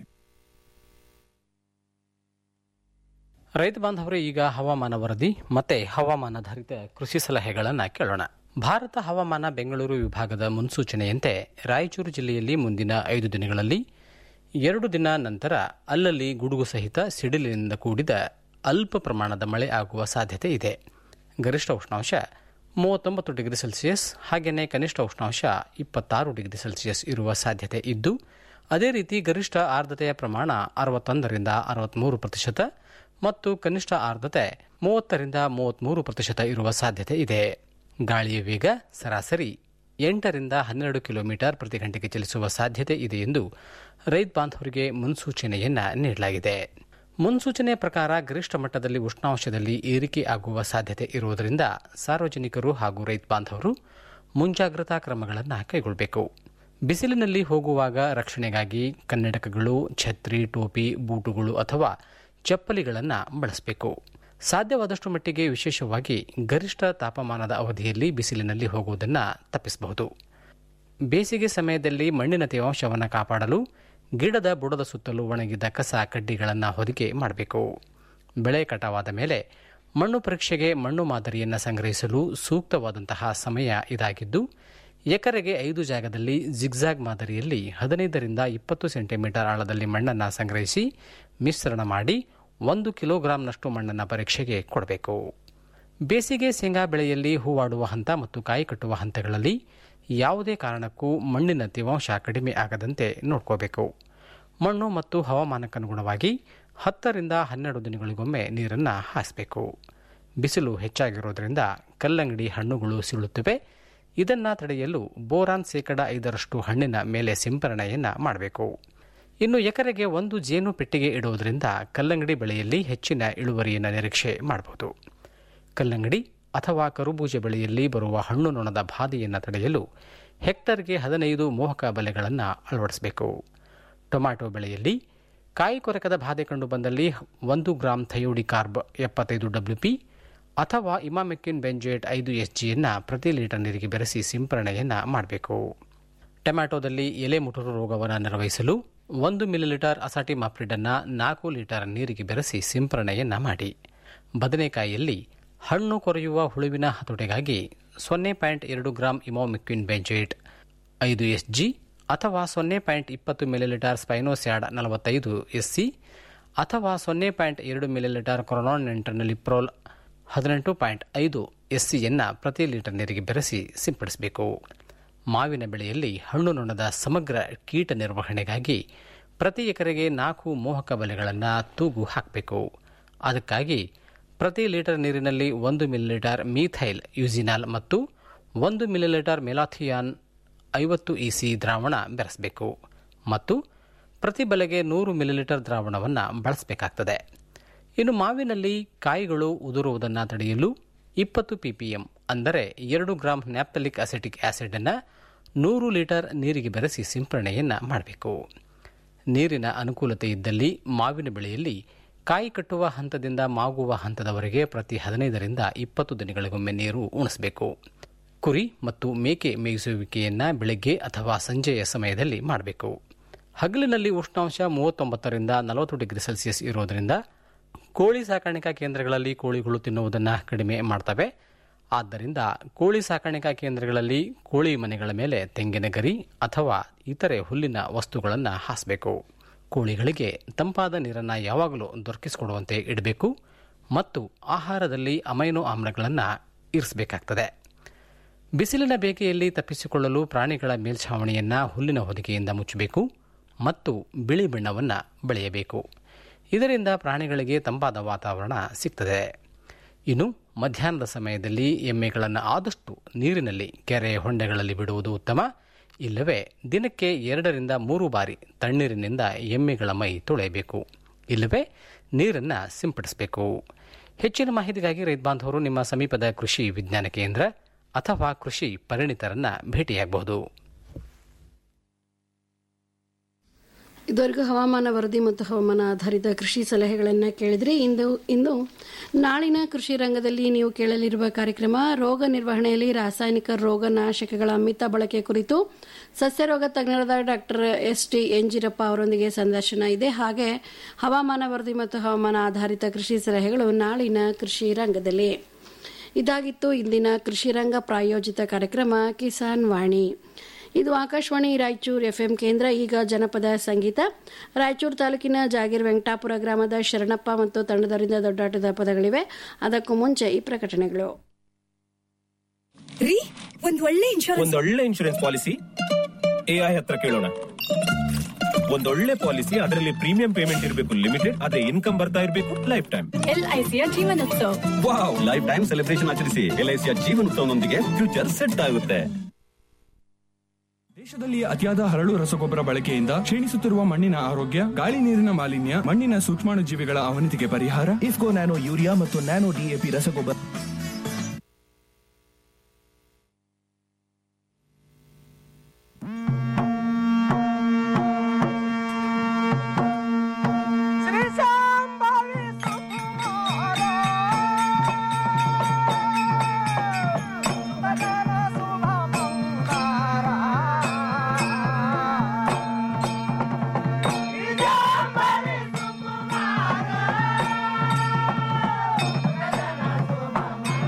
ರೈತ ಬಾಂಧವರೇ ಈಗ ಹವಾಮಾನ ವರದಿ ಮತ್ತೆ ಹವಾಮಾನಾಧಾರಿತ ಕೃಷಿ ಸಲಹೆಗಳನ್ನು ಕೇಳೋಣ ಭಾರತ ಹವಾಮಾನ ಬೆಂಗಳೂರು ವಿಭಾಗದ ಮುನ್ಸೂಚನೆಯಂತೆ ರಾಯಚೂರು ಜಿಲ್ಲೆಯಲ್ಲಿ ಮುಂದಿನ ಐದು ದಿನಗಳಲ್ಲಿ ಎರಡು ದಿನ ನಂತರ ಅಲ್ಲಲ್ಲಿ ಗುಡುಗು ಸಹಿತ ಸಿಡಿಲಿನಿಂದ ಕೂಡಿದ ಅಲ್ಪ ಪ್ರಮಾಣದ ಮಳೆ ಆಗುವ ಸಾಧ್ಯತೆ ಇದೆ ಗರಿಷ್ಠ ಉಷ್ಣಾಂಶ ಮೂವತ್ತೊಂಬತ್ತು ಡಿಗ್ರಿ ಸೆಲ್ಸಿಯಸ್ ಹಾಗೆಯೇ ಕನಿಷ್ಠ ಉಷ್ಣಾಂಶ ಇಪ್ಪತ್ತಾರು ಡಿಗ್ರಿ ಸೆಲ್ಸಿಯಸ್ ಇರುವ ಸಾಧ್ಯತೆ ಇದ್ದು ಅದೇ ರೀತಿ ಗರಿಷ್ಠ ಆರ್ದ್ರತೆಯ ಪ್ರಮಾಣ ಅರವತ್ತೊಂದರಿಂದ ಅರವತ್ಮೂರು ಪ್ರತಿಶತ ಮತ್ತು ಕನಿಷ್ಠ ಆರ್ದ್ರತೆ ಮೂವತ್ತರಿಂದ ಮೂವತ್ತ್ಮೂರು ಪ್ರತಿಶತ ಇರುವ ಸಾಧ್ಯತೆ ಇದೆ ಗಾಳಿಯ ವೇಗ ಸರಾಸರಿ ಎಂಟರಿಂದ ಹನ್ನೆರಡು ಕಿಲೋಮೀಟರ್ ಪ್ರತಿ ಗಂಟೆಗೆ ಚಲಿಸುವ ಸಾಧ್ಯತೆ ಇದೆ ಎಂದು ರೈತ ಬಾಂಧವರಿಗೆ ಮುನ್ಸೂಚನೆಯನ್ನ ನೀಡಲಾಗಿದೆ ಮುನ್ಸೂಚನೆ ಪ್ರಕಾರ ಗರಿಷ್ಠ ಮಟ್ಟದಲ್ಲಿ ಉಷ್ಣಾಂಶದಲ್ಲಿ ಏರಿಕೆ ಆಗುವ ಸಾಧ್ಯತೆ ಇರುವುದರಿಂದ ಸಾರ್ವಜನಿಕರು ಹಾಗೂ ರೈತ ಬಾಂಧವರು ಮುಂಜಾಗ್ರತಾ ಕ್ರಮಗಳನ್ನು ಕೈಗೊಳ್ಳಬೇಕು ಬಿಸಿಲಿನಲ್ಲಿ ಹೋಗುವಾಗ ರಕ್ಷಣೆಗಾಗಿ ಕನ್ನಡಕಗಳು ಛತ್ರಿ ಟೋಪಿ ಬೂಟುಗಳು ಅಥವಾ ಚಪ್ಪಲಿಗಳನ್ನು ಬಳಸಬೇಕು ಸಾಧ್ಯವಾದಷ್ಟು ಮಟ್ಟಿಗೆ ವಿಶೇಷವಾಗಿ ಗರಿಷ್ಠ ತಾಪಮಾನದ ಅವಧಿಯಲ್ಲಿ ಬಿಸಿಲಿನಲ್ಲಿ ಹೋಗುವುದನ್ನು ತಪ್ಪಿಸಬಹುದು ಬೇಸಿಗೆ ಸಮಯದಲ್ಲಿ ಮಣ್ಣಿನ ತೇವಾಂಶವನ್ನು ಕಾಪಾಡಲು ಗಿಡದ ಬುಡದ ಸುತ್ತಲೂ ಒಣಗಿದ ಕಸ ಕಡ್ಡಿಗಳನ್ನು ಹೊದಿಕೆ ಮಾಡಬೇಕು ಬೆಳೆ ಕಟಾವಾದ ಮೇಲೆ ಮಣ್ಣು ಪರೀಕ್ಷೆಗೆ ಮಣ್ಣು ಮಾದರಿಯನ್ನು ಸಂಗ್ರಹಿಸಲು ಸೂಕ್ತವಾದಂತಹ ಸಮಯ ಇದಾಗಿದ್ದು ಎಕರೆಗೆ ಐದು ಜಾಗದಲ್ಲಿ ಜಿಗ್ಜಾಗ್ ಮಾದರಿಯಲ್ಲಿ ಹದಿನೈದರಿಂದ ಇಪ್ಪತ್ತು ಸೆಂಟಿಮೀಟರ್ ಆಳದಲ್ಲಿ ಮಣ್ಣನ್ನು ಸಂಗ್ರಹಿಸಿ ಮಿಶ್ರಣ ಮಾಡಿ ಒಂದು ಕಿಲೋಗ್ರಾಂನಷ್ಟು ಮಣ್ಣನ್ನು ಪರೀಕ್ಷೆಗೆ ಕೊಡಬೇಕು ಬೇಸಿಗೆ ಶೇಂಗಾ ಬೆಳೆಯಲ್ಲಿ ಹೂವಾಡುವ ಹಂತ ಮತ್ತು ಕಾಯಿ ಕಟ್ಟುವ ಹಂತಗಳಲ್ಲಿ ಯಾವುದೇ ಕಾರಣಕ್ಕೂ ಮಣ್ಣಿನ ತೇವಾಂಶ ಕಡಿಮೆ ಆಗದಂತೆ ನೋಡ್ಕೋಬೇಕು ಮಣ್ಣು ಮತ್ತು ಹವಾಮಾನಕ್ಕನುಗುಣವಾಗಿ ಹತ್ತರಿಂದ ಹನ್ನೆರಡು ದಿನಗಳಿಗೊಮ್ಮೆ ನೀರನ್ನು ಹಾಯಿಸಬೇಕು ಬಿಸಿಲು ಹೆಚ್ಚಾಗಿರೋದ್ರಿಂದ ಕಲ್ಲಂಗಡಿ ಹಣ್ಣುಗಳು ಸಿಳುತ್ತವೆ ಇದನ್ನು ತಡೆಯಲು ಬೋರಾನ್ ಶೇಕಡ ಐದರಷ್ಟು ಹಣ್ಣಿನ ಮೇಲೆ ಸಿಂಪರಣೆಯನ್ನು ಮಾಡಬೇಕು ಇನ್ನು ಎಕರೆಗೆ ಒಂದು ಜೇನು ಪೆಟ್ಟಿಗೆ ಇಡುವುದರಿಂದ ಕಲ್ಲಂಗಡಿ ಬೆಳೆಯಲ್ಲಿ ಹೆಚ್ಚಿನ ಇಳುವರಿಯನ್ನು ನಿರೀಕ್ಷೆ ಮಾಡಬಹುದು ಕಲ್ಲಂಗಡಿ ಅಥವಾ ಕರುಬೂಜ ಬೆಳೆಯಲ್ಲಿ ಬರುವ ಹಣ್ಣು ನೊಣದ ಬಾಧೆಯನ್ನು ತಡೆಯಲು ಹೆಕ್ಟರ್ಗೆ ಹದಿನೈದು ಮೋಹಕ ಬಲೆಗಳನ್ನು ಅಳವಡಿಸಬೇಕು ಟೊಮ್ಯಾಟೊ ಬೆಳೆಯಲ್ಲಿ ಕಾಯಿ ಕೊರಕದ ಬಾಧೆ ಕಂಡುಬಂದಲ್ಲಿ ಒಂದು ಗ್ರಾಂ ಥಯೋಡಿ ಕಾರ್ಬ್ ಎಪ್ಪತ್ತೈದು ಡಬ್ಲ್ಯೂ ಪಿ ಅಥವಾ ಇಮಾಮೆಕ್ಕಿನ್ ಬೆಂಜೇಟ್ ಐದು ಎಸ್ ಜಿಯನ್ನು ಪ್ರತಿ ಲೀಟರ್ ನೀರಿಗೆ ಬೆರೆಸಿ ಸಿಂಪರಣೆಯನ್ನು ಮಾಡಬೇಕು ಟೊಮ್ಯಾಟೊದಲ್ಲಿ ಎಲೆ ಮುಟುರು ರೋಗವನ್ನು ನಿರ್ವಹಿಸಲು ಒಂದು ಮಿಲಿಲೀಟರ್ ಅಸಾಟಿ ಮಾಪ್ರಿಡನ್ನು ನಾಲ್ಕು ಲೀಟರ್ ನೀರಿಗೆ ಬೆರೆಸಿ ಸಿಂಪರಣೆಯನ್ನು ಮಾಡಿ ಬದನೆಕಾಯಿಯಲ್ಲಿ ಹಣ್ಣು ಕೊರೆಯುವ ಹುಳುವಿನ ಹತೋಟಿಗಾಗಿ ಸೊನ್ನೆ ಪಾಯಿಂಟ್ ಎರಡು ಗ್ರಾಂ ಇಮೋಮಿಕ್ವಿನ್ ಬೆಂಜೇಟ್ ಐದು ಎಸ್ ಜಿ ಅಥವಾ ಸೊನ್ನೆ ಪಾಯಿಂಟ್ ಇಪ್ಪತ್ತು ಮಿಲಿಲೀಟರ್ ಸ್ಪೈನೋಸ್ಯಾಡ್ ನಲವತ್ತೈದು ಎಸ್ ಸಿ ಅಥವಾ ಸೊನ್ನೆ ಪಾಯಿಂಟ್ ಎರಡು ಮಿಲಿಲೀಟರ್ ಕೊರೊನಾನ್ ಇಂಟರ್ನಲಿಪ್ರೋಲ್ ಹದಿನೆಂಟು ಪಾಯಿಂಟ್ ಐದು ಎಸ್ ಸಿಯನ್ನು ಪ್ರತಿ ಲೀಟರ್ ನೀರಿಗೆ ಬೆರೆಸಿ ಸಿಂಪಡಿಸಬೇಕು ಮಾವಿನ ಬೆಳೆಯಲ್ಲಿ ಹಣ್ಣು ನೊಣದ ಸಮಗ್ರ ಕೀಟ ನಿರ್ವಹಣೆಗಾಗಿ ಪ್ರತಿ ಎಕರೆಗೆ ನಾಲ್ಕು ಮೋಹಕ ಬಲೆಗಳನ್ನು ತೂಗು ಹಾಕಬೇಕು ಅದಕ್ಕಾಗಿ ಪ್ರತಿ ಲೀಟರ್ ನೀರಿನಲ್ಲಿ ಒಂದು ಮಿಲಿಲೀಟರ್ ಮೀಥೈಲ್ ಯೂಸಿನಾಲ್ ಮತ್ತು ಒಂದು ಮಿಲಿಲೀಟರ್ ಮೆಲಾಥಿಯಾನ್ ಐವತ್ತು ಇಸಿ ದ್ರಾವಣ ಬೆರೆಸಬೇಕು ಮತ್ತು ಪ್ರತಿ ಬಲೆಗೆ ನೂರು ಮಿಲಿಲೀಟರ್ ದ್ರಾವಣವನ್ನು ಬಳಸಬೇಕಾಗ್ತದೆ ಇನ್ನು ಮಾವಿನಲ್ಲಿ ಕಾಯಿಗಳು ಉದುರುವುದನ್ನು ತಡೆಯಲು ಇಪ್ಪತ್ತು ಪಿಪಿಎಂ ಅಂದರೆ ಎರಡು ಗ್ರಾಂ ನ್ಯಾಪ್ತಲಿಕ್ ಅಸೆಟಿಕ್ ಆಸಿಡನ್ನು ನೂರು ಲೀಟರ್ ನೀರಿಗೆ ಬೆರೆಸಿ ಸಿಂಪರಣೆಯನ್ನು ಮಾಡಬೇಕು ನೀರಿನ ಅನುಕೂಲತೆ ಇದ್ದಲ್ಲಿ ಮಾವಿನ ಬೆಳೆಯಲ್ಲಿ ಕಾಯಿ ಕಟ್ಟುವ ಹಂತದಿಂದ ಮಾಗುವ ಹಂತದವರೆಗೆ ಪ್ರತಿ ಹದಿನೈದರಿಂದ ಇಪ್ಪತ್ತು ದಿನಗಳಿಗೊಮ್ಮೆ ನೀರು ಉಣಿಸಬೇಕು ಕುರಿ ಮತ್ತು ಮೇಕೆ ಮೇಯಿಸುವಿಕೆಯನ್ನು ಬೆಳಗ್ಗೆ ಅಥವಾ ಸಂಜೆಯ ಸಮಯದಲ್ಲಿ ಮಾಡಬೇಕು ಹಗಲಿನಲ್ಲಿ ಉಷ್ಣಾಂಶ ಮೂವತ್ತೊಂಬತ್ತರಿಂದ ನಲವತ್ತು ಡಿಗ್ರಿ ಸೆಲ್ಸಿಯಸ್ ಇರೋದರಿಂದ ಕೋಳಿ ಸಾಕಾಣಿಕಾ ಕೇಂದ್ರಗಳಲ್ಲಿ ಕೋಳಿಗಳು ತಿನ್ನುವುದನ್ನು ಕಡಿಮೆ ಮಾಡ್ತವೆ ಆದ್ದರಿಂದ ಕೋಳಿ ಸಾಕಾಣಿಕಾ ಕೇಂದ್ರಗಳಲ್ಲಿ ಕೋಳಿ ಮನೆಗಳ ಮೇಲೆ ತೆಂಗಿನ ಗರಿ ಅಥವಾ ಇತರೆ ಹುಲ್ಲಿನ ವಸ್ತುಗಳನ್ನು ಹಾಸಬೇಕು ಕೋಳಿಗಳಿಗೆ ತಂಪಾದ ನೀರನ್ನು ಯಾವಾಗಲೂ ದೊರಕಿಸಿಕೊಡುವಂತೆ ಇಡಬೇಕು ಮತ್ತು ಆಹಾರದಲ್ಲಿ ಅಮೈನೋ ಆಮ್ಲಗಳನ್ನು ಇರಿಸಬೇಕಾಗ್ತದೆ ಬಿಸಿಲಿನ ಬೇಗೆಯಲ್ಲಿ ತಪ್ಪಿಸಿಕೊಳ್ಳಲು ಪ್ರಾಣಿಗಳ ಮೇಲ್ಛಾವಣಿಯನ್ನು ಹುಲ್ಲಿನ ಹೊದಿಕೆಯಿಂದ ಮುಚ್ಚಬೇಕು ಮತ್ತು ಬಿಳಿ ಬಣ್ಣವನ್ನು ಬೆಳೆಯಬೇಕು ಇದರಿಂದ ಪ್ರಾಣಿಗಳಿಗೆ ತಂಪಾದ ವಾತಾವರಣ ಸಿಗ್ತದೆ ಇನ್ನು ಮಧ್ಯಾಹ್ನದ ಸಮಯದಲ್ಲಿ ಎಮ್ಮೆಗಳನ್ನು ಆದಷ್ಟು ನೀರಿನಲ್ಲಿ ಕೆರೆ ಹೊಂಡೆಗಳಲ್ಲಿ ಬಿಡುವುದು ಉತ್ತಮ ಇಲ್ಲವೇ ದಿನಕ್ಕೆ ಎರಡರಿಂದ ಮೂರು ಬಾರಿ ತಣ್ಣೀರಿನಿಂದ ಎಮ್ಮೆಗಳ ಮೈ ತೊಳೆಯಬೇಕು ಇಲ್ಲವೇ ನೀರನ್ನು ಸಿಂಪಡಿಸಬೇಕು ಹೆಚ್ಚಿನ ಮಾಹಿತಿಗಾಗಿ ರೈತ ಬಾಂಧವರು ನಿಮ್ಮ ಸಮೀಪದ ಕೃಷಿ ವಿಜ್ಞಾನ ಕೇಂದ್ರ ಅಥವಾ ಕೃಷಿ ಪರಿಣಿತರನ್ನ ಭೇಟಿಯಾಗಬಹುದು ಇದುವರೆಗೂ ಹವಾಮಾನ ವರದಿ ಮತ್ತು ಹವಾಮಾನ ಆಧಾರಿತ ಕೃಷಿ ಸಲಹೆಗಳನ್ನು ಕೇಳಿದ್ರಿ ಇಂದು ಇಂದು ನಾಳಿನ ಕೃಷಿ ರಂಗದಲ್ಲಿ ನೀವು ಕೇಳಲಿರುವ ಕಾರ್ಯಕ್ರಮ ರೋಗ ನಿರ್ವಹಣೆಯಲ್ಲಿ ರಾಸಾಯನಿಕ ರೋಗನಾಶಕಗಳ ಮಿತ ಬಳಕೆ ಕುರಿತು ಸಸ್ಯರೋಗ ತಜ್ಞರಾದ ಡಾಕ್ಟರ್ ಎಸ್ ಟಿ ಎಂಜಿರಪ್ಪ ಅವರೊಂದಿಗೆ ಸಂದರ್ಶನ ಇದೆ ಹಾಗೆ ಹವಾಮಾನ ವರದಿ ಮತ್ತು ಹವಾಮಾನ ಆಧಾರಿತ ಕೃಷಿ ಸಲಹೆಗಳು ನಾಳಿನ ಕೃಷಿ ರಂಗದಲ್ಲಿ ಇದಾಗಿತ್ತು ಇಂದಿನ ಕೃಷಿ ರಂಗ ಪ್ರಾಯೋಜಿತ ಕಾರ್ಯಕ್ರಮ ಕಿಸಾನ್ ವಾಣಿ ಇದು ಆಕಾಶವಾಣಿ ರಾಯಚೂರು ಎಫ್ಎಂ ಕೇಂದ್ರ ಈಗ ಜನಪದ ಸಂಗೀತ ರಾಯಚೂರು ತಾಲೂಕಿನ ಜಾಗೀರ್ ವೆಂಕಟಾಪುರ ಗ್ರಾಮದ ಶರಣಪ್ಪ ಮತ್ತು ತಂಡದವರಿಂದ ದೊಡ್ಡಾಟದ ಪದಗಳಿವೆ ಅದಕ್ಕೂ ಮುಂಚೆ ಈ ಪ್ರಕಟಣೆಗಳು ರೀ ಒಂದ್ ಒಳ್ಳೆ ಇನ್ಶೂರೆನ್ಸ್ ಒಂದೊಳ್ಳೆ ಇನ್ಶೂರೆನ್ಸ್ ಪಾಲಿಸಿ ಎಐ ಹತ್ರ ಕೇಳೋಣ ಒಂದೊಳ್ಳೆ ಪಾಲಿಸಿ ಅದರಲ್ಲಿ ಪ್ರೀಮಿಯಂ ಪೇಮೆಂಟ್ ಇರಬೇಕು ಲಿಮಿಟೆಡ್ ಆದ್ರೆ ಇನ್ಕಮ್ ಬರ್ತಾ ಇರಬೇಕು ಲೈಫ್ ಟೈಮ್ ಎಲ್ಐಸಿಯ Jeevanotsav wow life time celebration ಆಚರಿಸಿ ಎಲ್ಐಸಿಯ ಜೀವನೋತ್ಸವನೊಂದಿಗೆ ಫ್ಯೂಚರ್ ಸೆಟ್ ಆಗುತ್ತೆ ದೇಶದಲ್ಲಿ ಅತಿಯಾದ ಹರಳು ರಸಗೊಬ್ಬರ ಬಳಕೆಯಿಂದ ಕ್ಷೀಣಿಸುತ್ತಿರುವ ಮಣ್ಣಿನ ಆರೋಗ್ಯ ಗಾಳಿ ನೀರಿನ ಮಾಲಿನ್ಯ ಮಣ್ಣಿನ ಸೂಕ್ಷ್ಮಾಣು ಜೀವಿಗಳ ಅವನತಿಗೆ ಪರಿಹಾರ ಇಫ್ಕೋ ನ್ಯಾನೋ ಯೂರಿಯಾ ಮತ್ತು ನ್ಯಾನೋ ಡಿಎಪಿ ರಸಗೊಬ್ಬರ ಸುಕುಮಾರ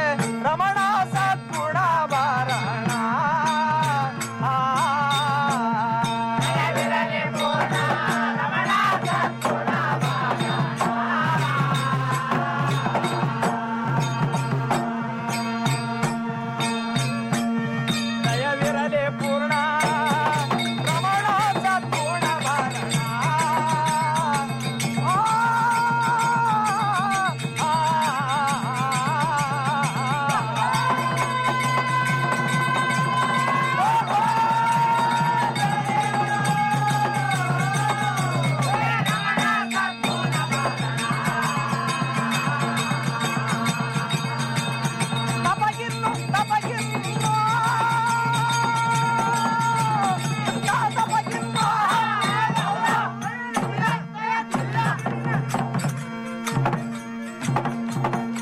ರಮಣ ಸದ್ಗುಣ ಬಾರ